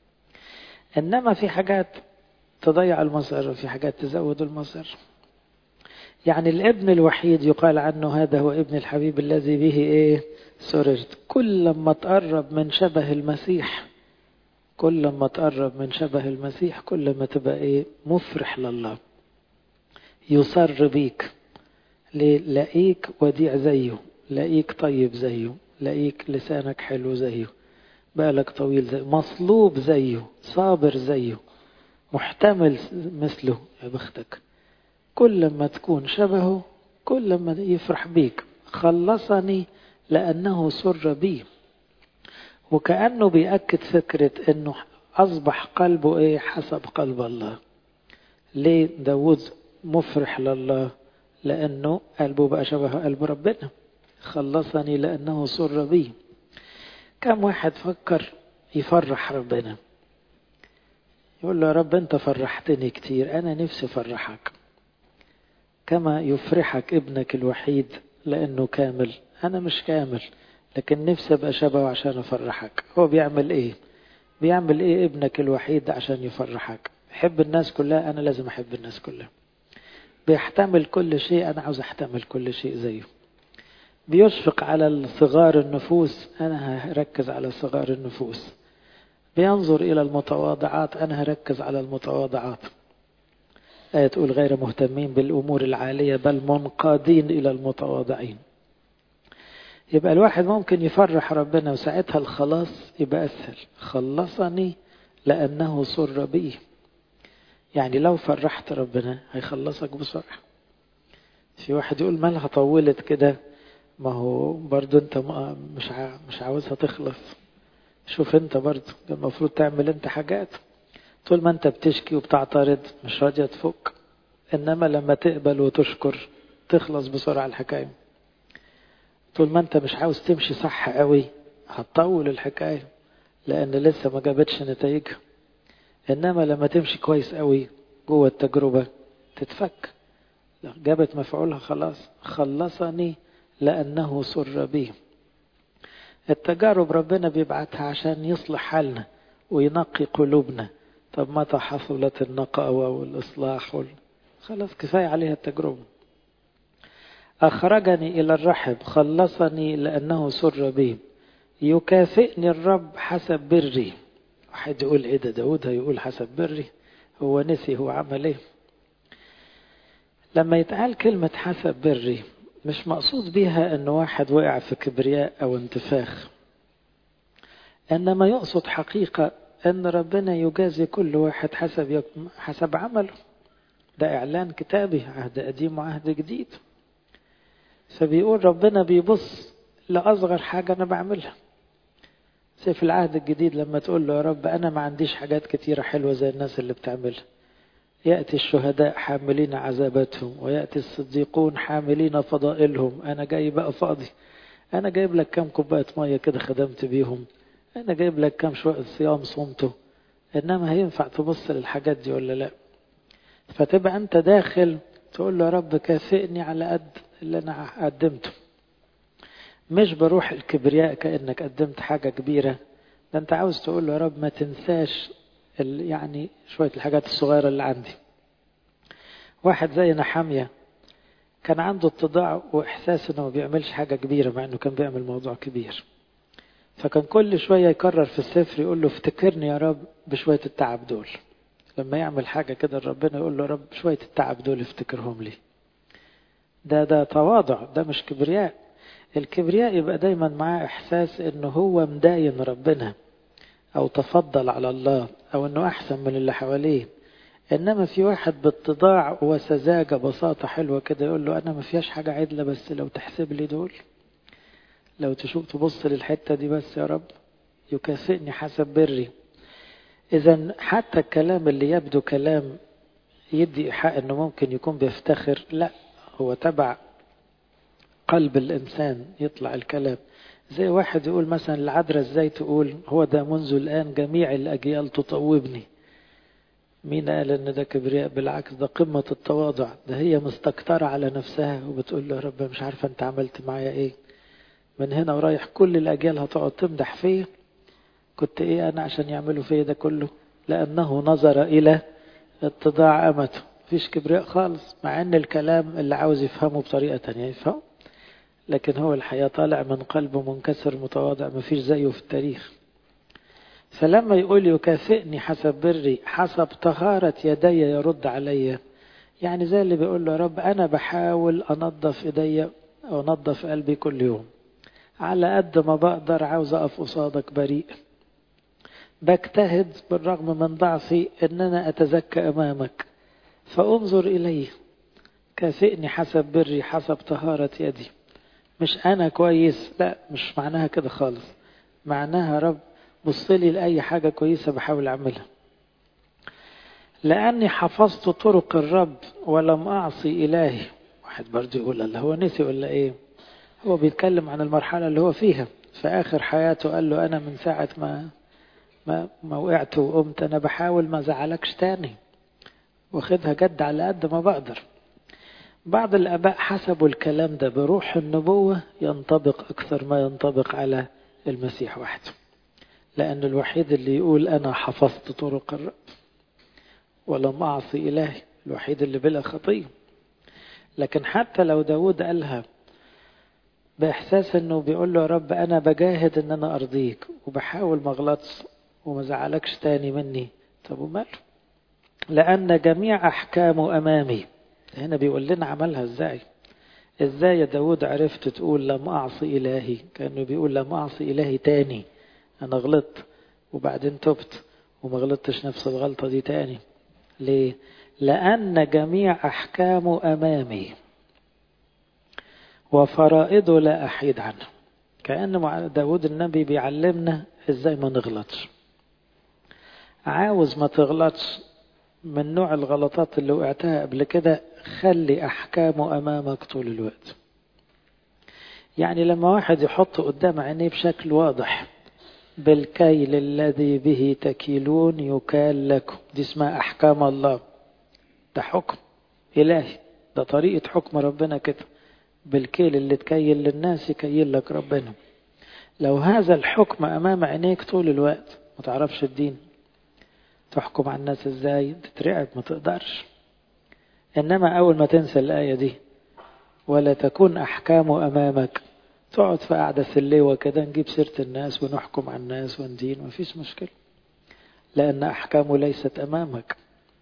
إنما في حاجات تضيع المسرة في حاجات تزود المسرة يعني الابن الوحيد يقال عنه هذا هو ابن الحبيب الذي به ايه سررت كل ما تقرب من شبه المسيح كل ما تقرب من شبه المسيح كل ما تبقى ايه مفرح لله يصر بيك ليه لاقيك وديع زيه لاقيك طيب زيه لاقيك لسانك حلو زيه بالك طويل زيه مصلوب زيه صابر زيه محتمل مثله يا بختك كل ما تكون شبهه كل ما يفرح بيك خلصني لأنه سر بي وكأنه بيأكد فكرة أنه أصبح قلبه إيه حسب قلب الله ليه داود مفرح لله لأنه قلبه بقى شبه قلب ربنا خلصني لأنه سر بي كم واحد فكر يفرح ربنا يقول له يا رب أنت فرحتني كتير أنا نفسي أفرحك كما يفرحك ابنك الوحيد لأنه كامل أنا مش كامل لكن نفسي أبقى شبهه عشان أفرحك هو بيعمل إيه بيعمل إيه ابنك الوحيد عشان يفرحك يحب الناس كلها أنا لازم أحب الناس كلها بيحتمل كل شيء أنا عاوز أحتمل كل شيء زيه بيشفق على صغار النفوس أنا هركز على صغار النفوس بينظر إلى المتواضعات أنا هركز على المتواضعات آية تقول غير مهتمين بالأمور العالية بل منقادين إلى المتواضعين يبقى الواحد ممكن يفرح ربنا وساعتها الخلاص يبقى أسهل خلصني لأنه سر بي يعني لو فرحت ربنا هيخلصك بسرعة في واحد يقول مالها طولت كده ما هو برضو انت مش مش عاوزها تخلص شوف انت برضو المفروض تعمل انت حاجات طول ما انت بتشكي وبتعترض مش راضية تفك انما لما تقبل وتشكر تخلص بسرعة الحكاية طول ما انت مش عاوز تمشي صح قوي هتطول الحكاية لان لسه ما جابتش نتائجها انما لما تمشي كويس قوي جوه التجربة تتفك جابت مفعولها خلاص خلصني لأنه سر بي التجارب ربنا بيبعتها عشان يصلح حالنا وينقي قلوبنا طب متى حصلت النقاوة والإصلاح وال... خلاص كفاية عليها التجربة أخرجني إلى الرحب خلصني لأنه سر بي يكافئني الرب حسب بري واحد يقول ايه ده داود هيقول حسب بري هو نسي هو عمل ايه لما يتقال كلمة حسب بري مش مقصود بيها ان واحد وقع في كبرياء او انتفاخ انما يقصد حقيقة ان ربنا يجازي كل واحد حسب حسب عمله ده اعلان كتابي عهد قديم وعهد جديد فبيقول ربنا بيبص لأصغر حاجة أنا بعملها زي في العهد الجديد لما تقول له يا رب أنا ما عنديش حاجات كتيرة حلوة زي الناس اللي بتعملها يأتي الشهداء حاملين عذاباتهم ويأتي الصديقون حاملين فضائلهم أنا جاي بقى فاضي أنا جايب لك كام كوباية مية كده خدمت بيهم أنا جايب لك كام شوية صيام صمته إنما هينفع تبص للحاجات دي ولا لا فتبقى أنت داخل تقول له يا رب كافئني على قد اللي أنا قدمته مش بروح الكبرياء كأنك قدمت حاجة كبيرة ده أنت عاوز تقول له يا رب ما تنساش يعني شوية الحاجات الصغيرة اللي عندي واحد زي نحامية كان عنده اتضاع وإحساس إنه ما بيعملش حاجة كبيرة مع إنه كان بيعمل موضوع كبير فكان كل شوية يكرر في السفر يقول له افتكرني يا رب بشوية التعب دول لما يعمل حاجة كده ربنا يقول له يا رب شوية التعب دول افتكرهم لي ده ده تواضع ده مش كبرياء الكبرياء يبقى دايما معاه إحساس إنه هو مداين ربنا أو تفضل على الله أو إنه أحسن من اللي حواليه إنما في واحد باتضاع وسذاجة بساطة حلوة كده يقول له أنا ما فيهاش حاجة عدلة بس لو تحسب لي دول لو تشوف تبص للحتة دي بس يا رب يكافئني حسب بري إذا حتى الكلام اللي يبدو كلام يدي إيحاء إنه ممكن يكون بيفتخر لا هو تبع قلب الإنسان يطلع الكلام زي واحد يقول مثلا العذراء ازاي تقول هو ده منذ الآن جميع الأجيال تطوبني مين قال ان ده كبرياء بالعكس ده قمة التواضع ده هي مستكترة على نفسها وبتقول له يا رب مش عارفة انت عملت معايا ايه من هنا ورايح كل الأجيال هتقعد تمدح فيا كنت ايه انا عشان يعملوا فيا ده كله لأنه نظر إلى اتضاع أمته مفيش كبرياء خالص مع ان الكلام اللي عاوز يفهمه بطريقة تانية يفهم لكن هو الحقيقة طالع من قلبه منكسر متواضع مفيش زيه في التاريخ فلما يقول يكافئني حسب بري حسب طهارة يدي يرد علي يعني زي اللي بيقول له يا رب أنا بحاول أنظف إيدي وأنظف قلبي كل يوم على قد ما بقدر عاوز أقف قصادك بريء بجتهد بالرغم من ضعفي إن أنا أتزكى أمامك فانظر إلي كافئني حسب بري حسب طهارة يدي مش أنا كويس لا مش معناها كده خالص معناها رب بص لي لأي حاجة كويسة بحاول أعملها لأني حفظت طرق الرب ولم أعصي إلهي واحد برضه يقول الله هو نسي ولا إيه هو بيتكلم عن المرحلة اللي هو فيها في آخر حياته قال له أنا من ساعة ما ما, ما وقعت وقمت أنا بحاول ما زعلكش تاني واخدها جد على قد ما بقدر بعض الآباء حسبوا الكلام ده بروح النبوة ينطبق أكثر ما ينطبق على المسيح وحده لأن الوحيد اللي يقول أنا حفظت طرق الرب ولم أعصي إلهي الوحيد اللي بلا خطية لكن حتى لو داود قالها بإحساس أنه بيقول له يا رب أنا بجاهد أن أنا أرضيك وبحاول ما أغلطش وما زعلكش تاني مني طب وماله لأن جميع أحكامه أمامي هنا بيقول لنا عملها ازاي ازاي يا داود عرفت تقول لم أعصي إلهي كأنه بيقول لم أعصي إلهي تاني أنا غلطت وبعدين تبت وما غلطتش نفس الغلطة دي تاني ليه لأن جميع أحكامه أمامي وفرائضه لا أحيد عنه كأن داود النبي بيعلمنا ازاي ما نغلطش عاوز ما تغلطش من نوع الغلطات اللي وقعتها قبل كده خلي أحكامه أمامك طول الوقت يعني لما واحد يحط قدام عينيه بشكل واضح بالكيل الذي به تكيلون يكال لكم دي اسمها أحكام الله ده حكم إلهي ده طريقة حكم ربنا كده بالكيل اللي تكيل للناس يكيل لك ربنا لو هذا الحكم أمام عينيك طول الوقت ما تعرفش الدين تحكم على الناس ازاي تترعب ما تقدرش إنما أول ما تنسى الآية دي ولا تكون أحكامه أمامك تقعد في قعدة سليوة كده نجيب سيرة الناس ونحكم على الناس وندين مفيش مشكلة لأن أحكامه ليست أمامك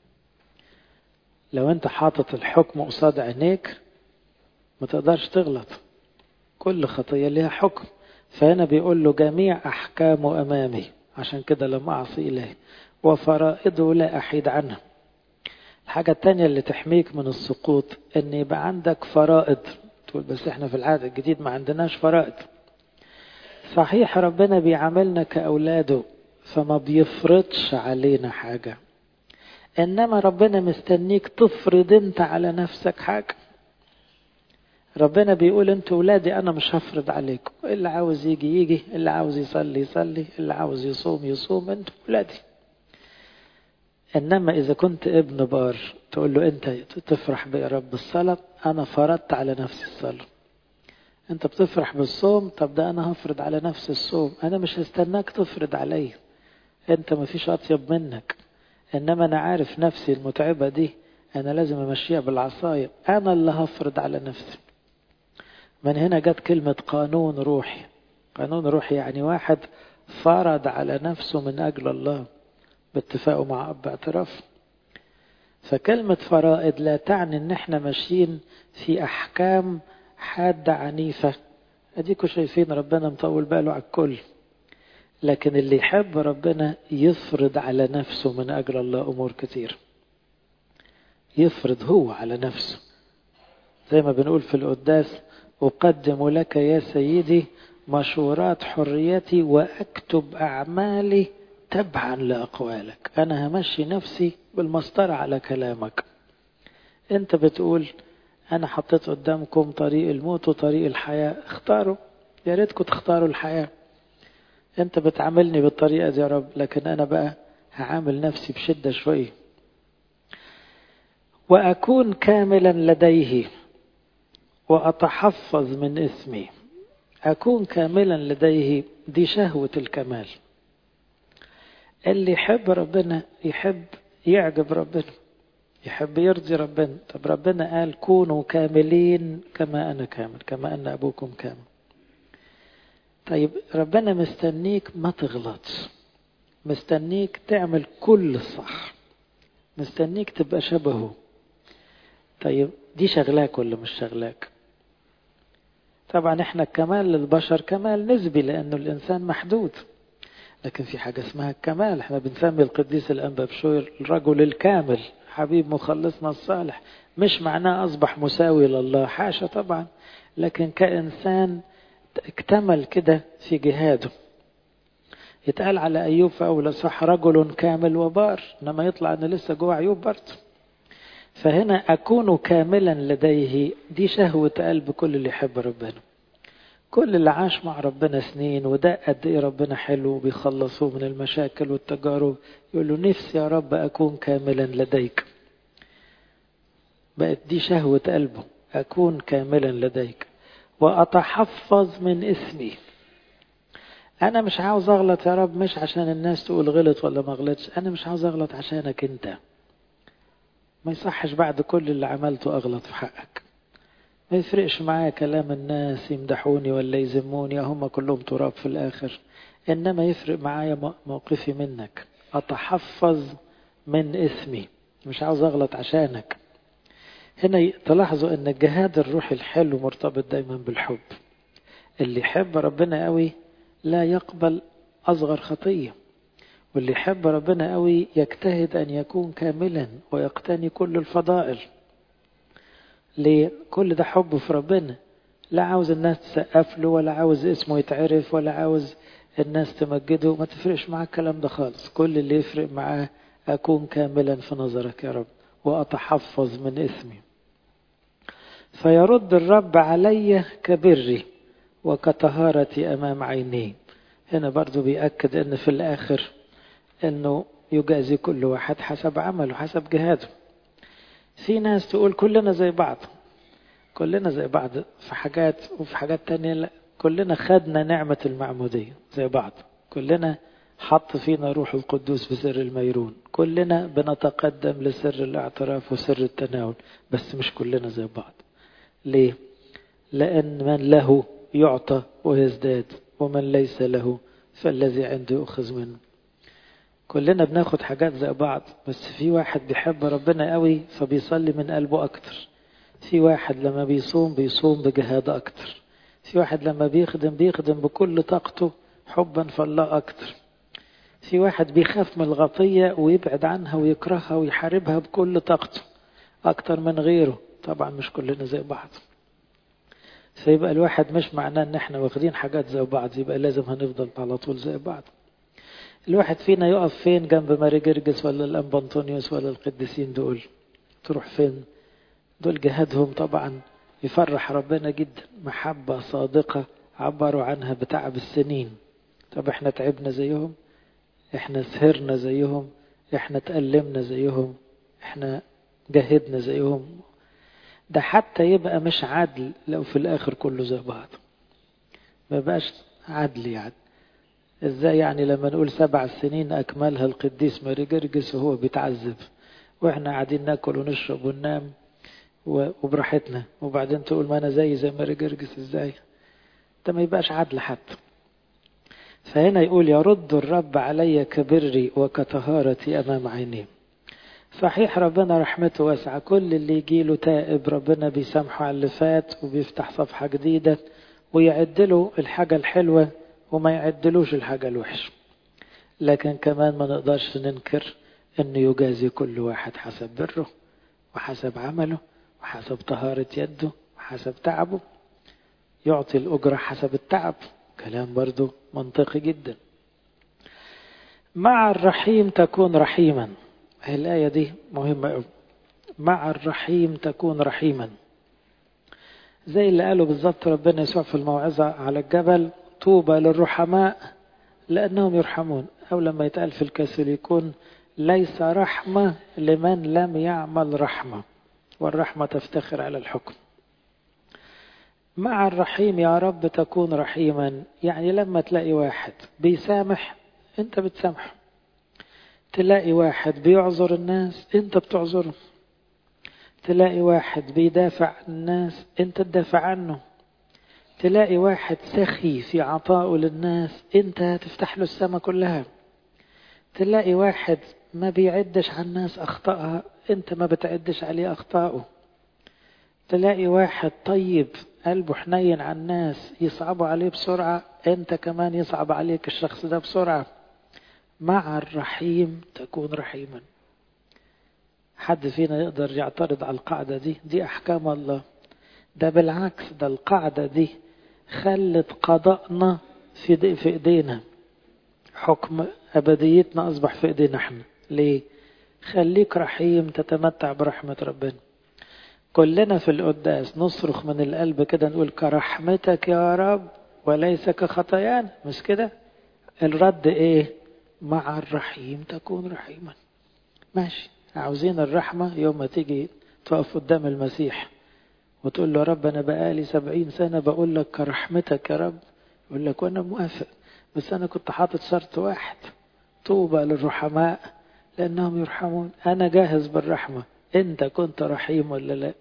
لو أنت حاطط الحكم قصاد عينيك ما تقدرش تغلط كل خطية لها حكم فهنا بيقول له جميع أحكامه أمامي عشان كده لم أعصي إليه وفرائضه لا أحيد عنها الحاجة التانية اللي تحميك من السقوط ان يبقى عندك فرائض تقول بس احنا في العهد الجديد ما عندناش فرائض صحيح ربنا بيعاملنا كأولاده فما بيفرضش علينا حاجة انما ربنا مستنيك تفرض انت على نفسك حاجة ربنا بيقول انتوا ولادي انا مش هفرض عليكم اللي عاوز يجي يجي اللي عاوز يصلي يصلي اللي عاوز يصوم يصوم انتوا ولادي إنما إذا كنت ابن بار تقول له أنت تفرح بيا رب الصلاة أنا فرضت على نفسي الصلاة أنت بتفرح بالصوم طب ده أنا هفرض على نفسي الصوم أنا مش هستناك تفرض علي أنت ما فيش أطيب منك إنما أنا عارف نفسي المتعبة دي أنا لازم أمشيها بالعصاية أنا اللي هفرض على نفسي من هنا جت كلمة قانون روحي قانون روحي يعني واحد فرض على نفسه من أجل الله باتفاقه مع أب اعتراف فكلمة فرائض لا تعني ان احنا ماشيين في احكام حادة عنيفة اديكوا شايفين ربنا مطول باله على الكل لكن اللي يحب ربنا يفرض على نفسه من اجل الله امور كتير يفرض هو على نفسه زي ما بنقول في القداس اقدم لك يا سيدي مشورات حريتي واكتب اعمالي تبعا لأقوالك أنا همشي نفسي بالمسطرة على كلامك أنت بتقول أنا حطيت قدامكم طريق الموت وطريق الحياة اختاروا يا ريتكم تختاروا الحياة أنت بتعاملني بالطريقة دي يا رب لكن أنا بقى هعامل نفسي بشدة شوية وأكون كاملا لديه وأتحفظ من اسمي أكون كاملا لديه دي شهوة الكمال اللي يحب ربنا يحب يعجب ربنا يحب يرضي ربنا طب ربنا قال كونوا كاملين كما أنا كامل كما أن أبوكم كامل طيب ربنا مستنيك ما تغلطش مستنيك تعمل كل الصح مستنيك تبقى شبهه طيب دي شغلاك ولا مش شغلاك طبعا احنا الكمال للبشر كمال نسبي لانه الانسان محدود لكن في حاجة اسمها الكمال احنا بنسمي القديس الأنبا بشوير الرجل الكامل حبيب مخلصنا الصالح مش معناه أصبح مساوي لله حاشا طبعا لكن كإنسان اكتمل كده في جهاده يتقال على أيوب في أول صح رجل كامل وبار إنما يطلع أن لسه جوه عيوب برضه فهنا أكون كاملا لديه دي شهوة قلب كل اللي يحب ربنا كل اللي عاش مع ربنا سنين وده قد ايه ربنا حلو وبيخلصوه من المشاكل والتجارب يقول له نفسي يا رب اكون كاملا لديك بقت دي شهوة قلبه اكون كاملا لديك واتحفظ من اسمي انا مش عاوز اغلط يا رب مش عشان الناس تقول غلط ولا ما غلطش انا مش عاوز اغلط عشانك انت ما يصحش بعد كل اللي عملته اغلط في حقك ما يفرقش معايا كلام الناس يمدحوني ولا يذموني هم كلهم تراب في الآخر إنما يفرق معايا موقفي منك أتحفظ من اسمي مش عاوز أغلط عشانك هنا تلاحظوا أن الجهاد الروحي الحلو مرتبط دايما بالحب اللي يحب ربنا قوي لا يقبل أصغر خطية واللي يحب ربنا قوي يجتهد أن يكون كاملا ويقتني كل الفضائل ليه؟ كل ده حب في ربنا لا عاوز الناس تسقف له ولا عاوز اسمه يتعرف ولا عاوز الناس تمجده ما تفرقش معاه الكلام ده خالص كل اللي يفرق معاه أكون كاملا في نظرك يا رب وأتحفظ من اسمي فيرد الرب علي كبري وكطهارتي أمام عينيه هنا برضو بيأكد أن في الآخر أنه يجازي كل واحد حسب عمله حسب جهاده في ناس تقول كلنا زي بعض كلنا زي بعض في حاجات وفي حاجات تانية لا كلنا خدنا نعمة المعمودية زي بعض كلنا حط فينا روح القدوس في سر الميرون كلنا بنتقدم لسر الاعتراف وسر التناول بس مش كلنا زي بعض ليه لأن من له يعطى ويزداد ومن ليس له فالذي عنده يؤخذ منه كلنا بناخد حاجات زي بعض بس في واحد بيحب ربنا قوي فبيصلي من قلبه أكتر في واحد لما بيصوم بيصوم بجهاد أكتر في واحد لما بيخدم بيخدم بكل طاقته حبا فالله أكتر في واحد بيخاف من الغطية ويبعد عنها ويكرهها ويحاربها بكل طاقته أكتر من غيره طبعا مش كلنا زي بعض فيبقى الواحد مش معناه ان احنا واخدين حاجات زي بعض يبقى لازم هنفضل على طول زي بعض الواحد فينا يقف فين جنب ماري جرجس ولا الانبا انطونيوس ولا القديسين دول تروح فين دول جهادهم طبعا يفرح ربنا جدا محبة صادقة عبروا عنها بتعب السنين طب احنا تعبنا زيهم احنا سهرنا زيهم احنا تألمنا زيهم احنا جهدنا زيهم ده حتى يبقى مش عدل لو في الاخر كله زي بعض ما بقاش عدل يعني ازاي يعني لما نقول سبع سنين اكملها القديس ماري جرجس وهو بيتعذب واحنا قاعدين ناكل ونشرب وننام وبراحتنا وبعدين تقول ما انا زي زي ماري جرجس ازاي ده ما يبقاش عدل حتى فهنا يقول يرد الرب علي كبري وكطهارتي امام عينيه صحيح ربنا رحمته واسعة كل اللي يجيله تائب ربنا بيسامحه على اللي فات وبيفتح صفحة جديدة ويعدله الحاجة الحلوة وما يعدلوش الحاجة الوحشة لكن كمان ما نقدرش ننكر انه يجازي كل واحد حسب بره وحسب عمله وحسب طهارة يده وحسب تعبه يعطي الأجرة حسب التعب كلام برضو منطقي جدا مع الرحيم تكون رحيما الآية دي مهمة أوي مع الرحيم تكون رحيما زي اللي قاله بالظبط ربنا يسوع في الموعظة على الجبل طوبى للرحماء لأنهم يرحمون أو لما يتقال في الكسل يكون ليس رحمة لمن لم يعمل رحمة والرحمة تفتخر على الحكم مع الرحيم يا رب تكون رحيما يعني لما تلاقي واحد بيسامح انت بتسامحه تلاقي واحد بيعذر الناس انت بتعذره تلاقي واحد بيدافع عن الناس انت تدافع عنه تلاقي واحد سخي في عطائه للناس انت تفتح له السماء كلها تلاقي واحد ما بيعدش على الناس اخطائها انت ما بتعدش عليه اخطائه تلاقي واحد طيب قلبه حنين على الناس يصعبوا عليه بسرعة انت كمان يصعب عليك الشخص ده بسرعة مع الرحيم تكون رحيما حد فينا يقدر يعترض على القاعدة دي دي أحكام الله ده بالعكس ده القاعدة دي خلت قضاءنا في في ايدينا حكم أبديتنا أصبح في ايدينا احنا ليه خليك رحيم تتمتع برحمة ربنا كلنا في القداس نصرخ من القلب كده نقول كرحمتك يا رب وليس كخطايانا مش كده الرد ايه مع الرحيم تكون رحيما ماشي عاوزين الرحمة يوم ما تيجي تقف قدام المسيح وتقول له يا رب أنا بقالي سبعين سنة بقول لك كرحمتك يا رب يقول لك وأنا موافق بس أنا كنت حاطط شرط واحد طوبى للرحماء لأنهم يرحمون أنا جاهز بالرحمة أنت كنت رحيم ولا لا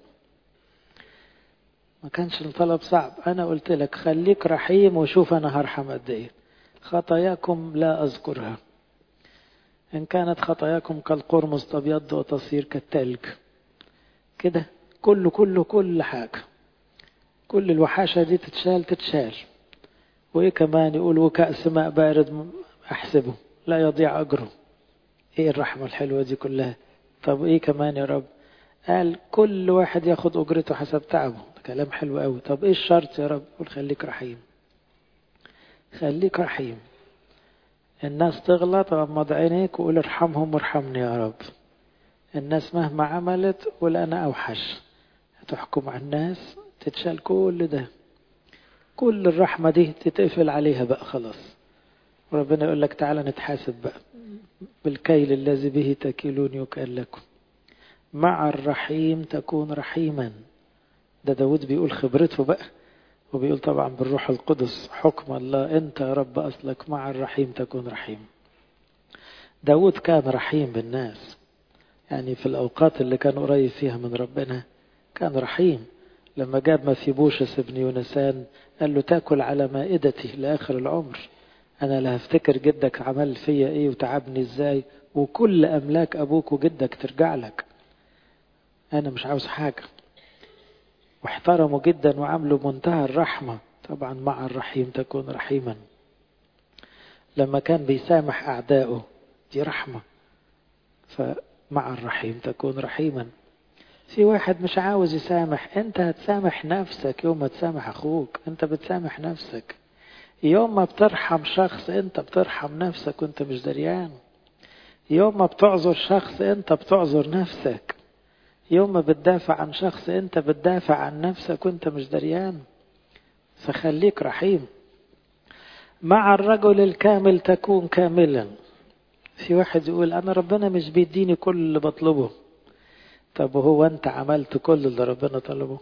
ما كانش الطلب صعب أنا قلت لك خليك رحيم وشوف أنا هرحم قد إيه خطاياكم لا أذكرها إن كانت خطاياكم كالقرمز تبيض وتصير كالتلج كده كله كله كل حاجة كل الوحاشة دي تتشال تتشال وإيه كمان يقول وكأس ماء بارد أحسبه لا يضيع أجره إيه الرحمة الحلوة دي كلها طب إيه كمان يا رب قال كل واحد ياخد أجرته حسب تعبه كلام حلو قوي طب إيه الشرط يا رب قول خليك رحيم خليك رحيم الناس تغلط غمض عينيك وقول ارحمهم وارحمني يا رب الناس مهما عملت قول أنا أوحش تحكم على الناس تتشال كل ده كل الرحمة دي تتقفل عليها بقى خلاص وربنا يقول لك تعالى نتحاسب بقى بالكيل الذي به تكيلون يكال لكم مع الرحيم تكون رحيما ده داود بيقول خبرته بقى وبيقول طبعا بالروح القدس حكم الله انت يا رب اصلك مع الرحيم تكون رحيم داود كان رحيم بالناس يعني في الأوقات اللي كان قريب فيها من ربنا كان رحيم لما جاب مثيبوشس ابن يونسان قال له تاكل على مائدتي لآخر العمر أنا لا هفتكر جدك عمل فيا إيه وتعبني إزاي وكل أملاك أبوك وجدك ترجع لك أنا مش عاوز حاجة واحترموا جدا وعملوا منتهى الرحمة طبعا مع الرحيم تكون رحيما لما كان بيسامح أعدائه دي رحمة فمع الرحيم تكون رحيما في واحد مش عاوز يسامح انت هتسامح نفسك يوم ما تسامح اخوك انت بتسامح نفسك يوم ما بترحم شخص انت بترحم نفسك وانت مش دريان يوم ما بتعذر شخص انت بتعذر نفسك يوم ما بتدافع عن شخص انت بتدافع عن نفسك وانت مش دريان فخليك رحيم مع الرجل الكامل تكون كاملا في واحد يقول انا ربنا مش بيديني كل اللي بطلبه طب وهو انت عملت كل اللي ربنا طلبه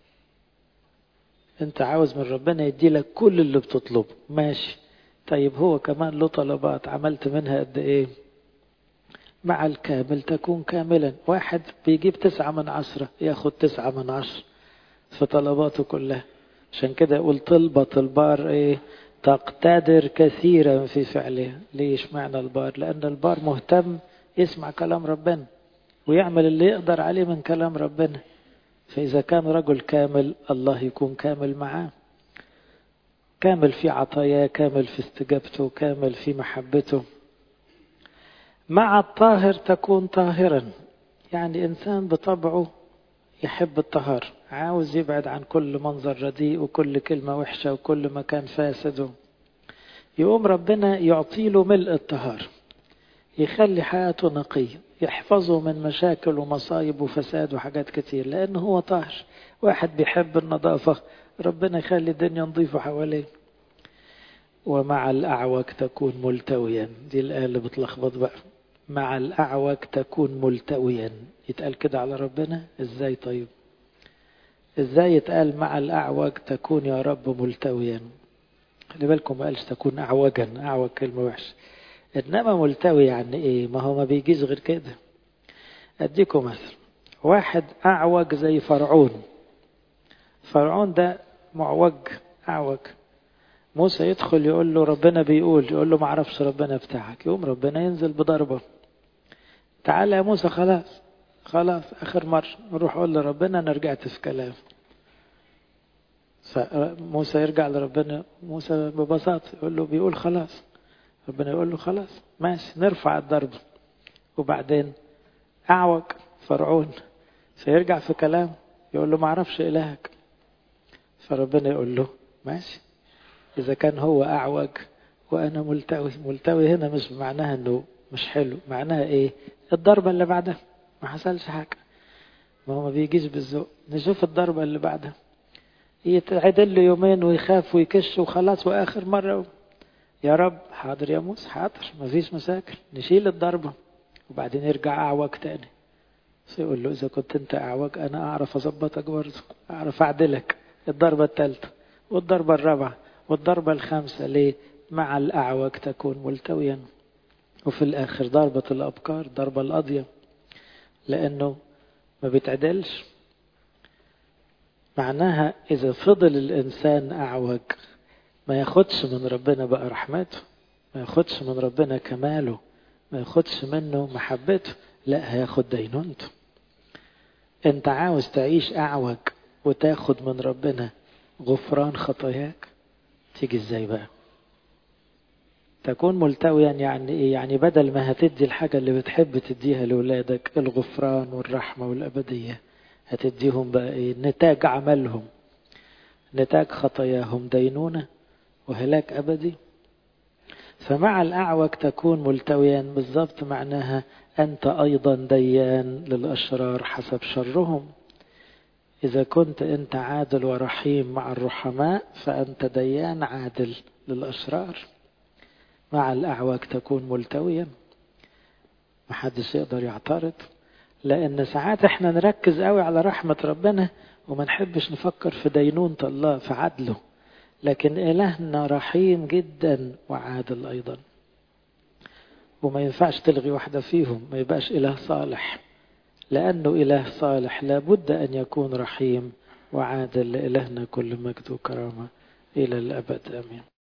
انت عاوز من ربنا يدي لك كل اللي بتطلبه ماشي طيب هو كمان له طلبات عملت منها قد ايه مع الكامل تكون كاملا واحد بيجيب تسعة من عشرة ياخد تسعة من عشرة في طلباته كلها عشان كده يقول طلبة البار ايه تقتدر كثيرا في فعلها ليش معنى البار لأن البار مهتم يسمع كلام ربنا ويعمل اللي يقدر عليه من كلام ربنا فإذا كان رجل كامل الله يكون كامل معاه كامل في عطاياه كامل في استجابته كامل في محبته مع الطاهر تكون طاهرا يعني إنسان بطبعه يحب الطهار عاوز يبعد عن كل منظر رديء وكل كلمة وحشة وكل مكان فاسد يقوم ربنا يعطي له ملء الطهار يخلي حياته نقية يحفظه من مشاكل ومصايب وفساد وحاجات كتير لأنه هو طاهر واحد بيحب النظافة ربنا يخلي الدنيا نظيفة حواليه ومع الأعوج تكون ملتويا دي الآية اللي بتلخبط بقى مع الأعوج تكون ملتويا يتقال كده على ربنا ازاي طيب ازاي يتقال مع الأعوج تكون يا رب ملتويا خلي بالكم ما قالش تكون أعوجا أعوج كلمة وحشة إنما ملتوي يعني إيه ما هو ما بيجيش غير كده أديكم مثل واحد أعوج زي فرعون فرعون ده معوج أعوج موسى يدخل يقول له ربنا بيقول يقول له ما اعرفش ربنا بتاعك يقوم ربنا ينزل بضربة تعالى يا موسى خلاص خلاص آخر مرة نروح أقول لربنا أنا رجعت في كلام موسى يرجع لربنا موسى ببساطة يقول له بيقول خلاص ربنا يقول له خلاص ماشي نرفع الضربة وبعدين أعوج فرعون فيرجع في كلام يقول له ما اعرفش إلهك فربنا يقول له ماشي إذا كان هو أعوج وأنا ملتوي ملتوي هنا مش معناها أنه مش حلو معناها إيه الضربة اللي بعدها ما حصلش حاجة ما هو ما بيجيش بالذوق نشوف الضربة اللي بعدها يتعدل له يومين ويخاف ويكش وخلاص وآخر مرة يا رب حاضر يا موسى حاضر ما فيش مشاكل نشيل الضربة وبعدين يرجع أعوج تاني فيقول له إذا كنت أنت أعوج أنا أعرف أظبطك برضه أعرف أعدلك الضربة الثالثة والضربة الرابعة والضربة الخامسة ليه مع الأعوج تكون ملتويا وفي الآخر ضربة الأبكار ضربة القاضية لأنه ما بيتعدلش معناها إذا فضل الإنسان أعوج ما ياخدش من ربنا بقى رحمته ما ياخدش من ربنا كماله ما ياخدش منه محبته لا هياخد دينونته انت عاوز تعيش أعوج وتاخد من ربنا غفران خطاياك تيجي ازاي بقى تكون ملتويا يعني ايه يعني بدل ما هتدي الحاجة اللي بتحب تديها لأولادك الغفران والرحمة والأبدية هتديهم بقى ايه نتاج عملهم نتاج خطاياهم دينونة وهلاك أبدي فمع الأعوج تكون ملتويا بالضبط معناها أنت أيضا ديان للأشرار حسب شرهم إذا كنت أنت عادل ورحيم مع الرحماء فأنت ديان عادل للأشرار مع الأعوج تكون ملتويا محدش يقدر يعترض لأن ساعات احنا نركز قوي على رحمة ربنا وما نحبش نفكر في دينونة الله في عدله لكن إلهنا رحيم جدا وعادل أيضا وما ينفعش تلغي واحدة فيهم ما يبقاش إله صالح لأنه إله صالح لابد أن يكون رحيم وعادل لإلهنا كل مجد وكرامة إلى الأبد آمين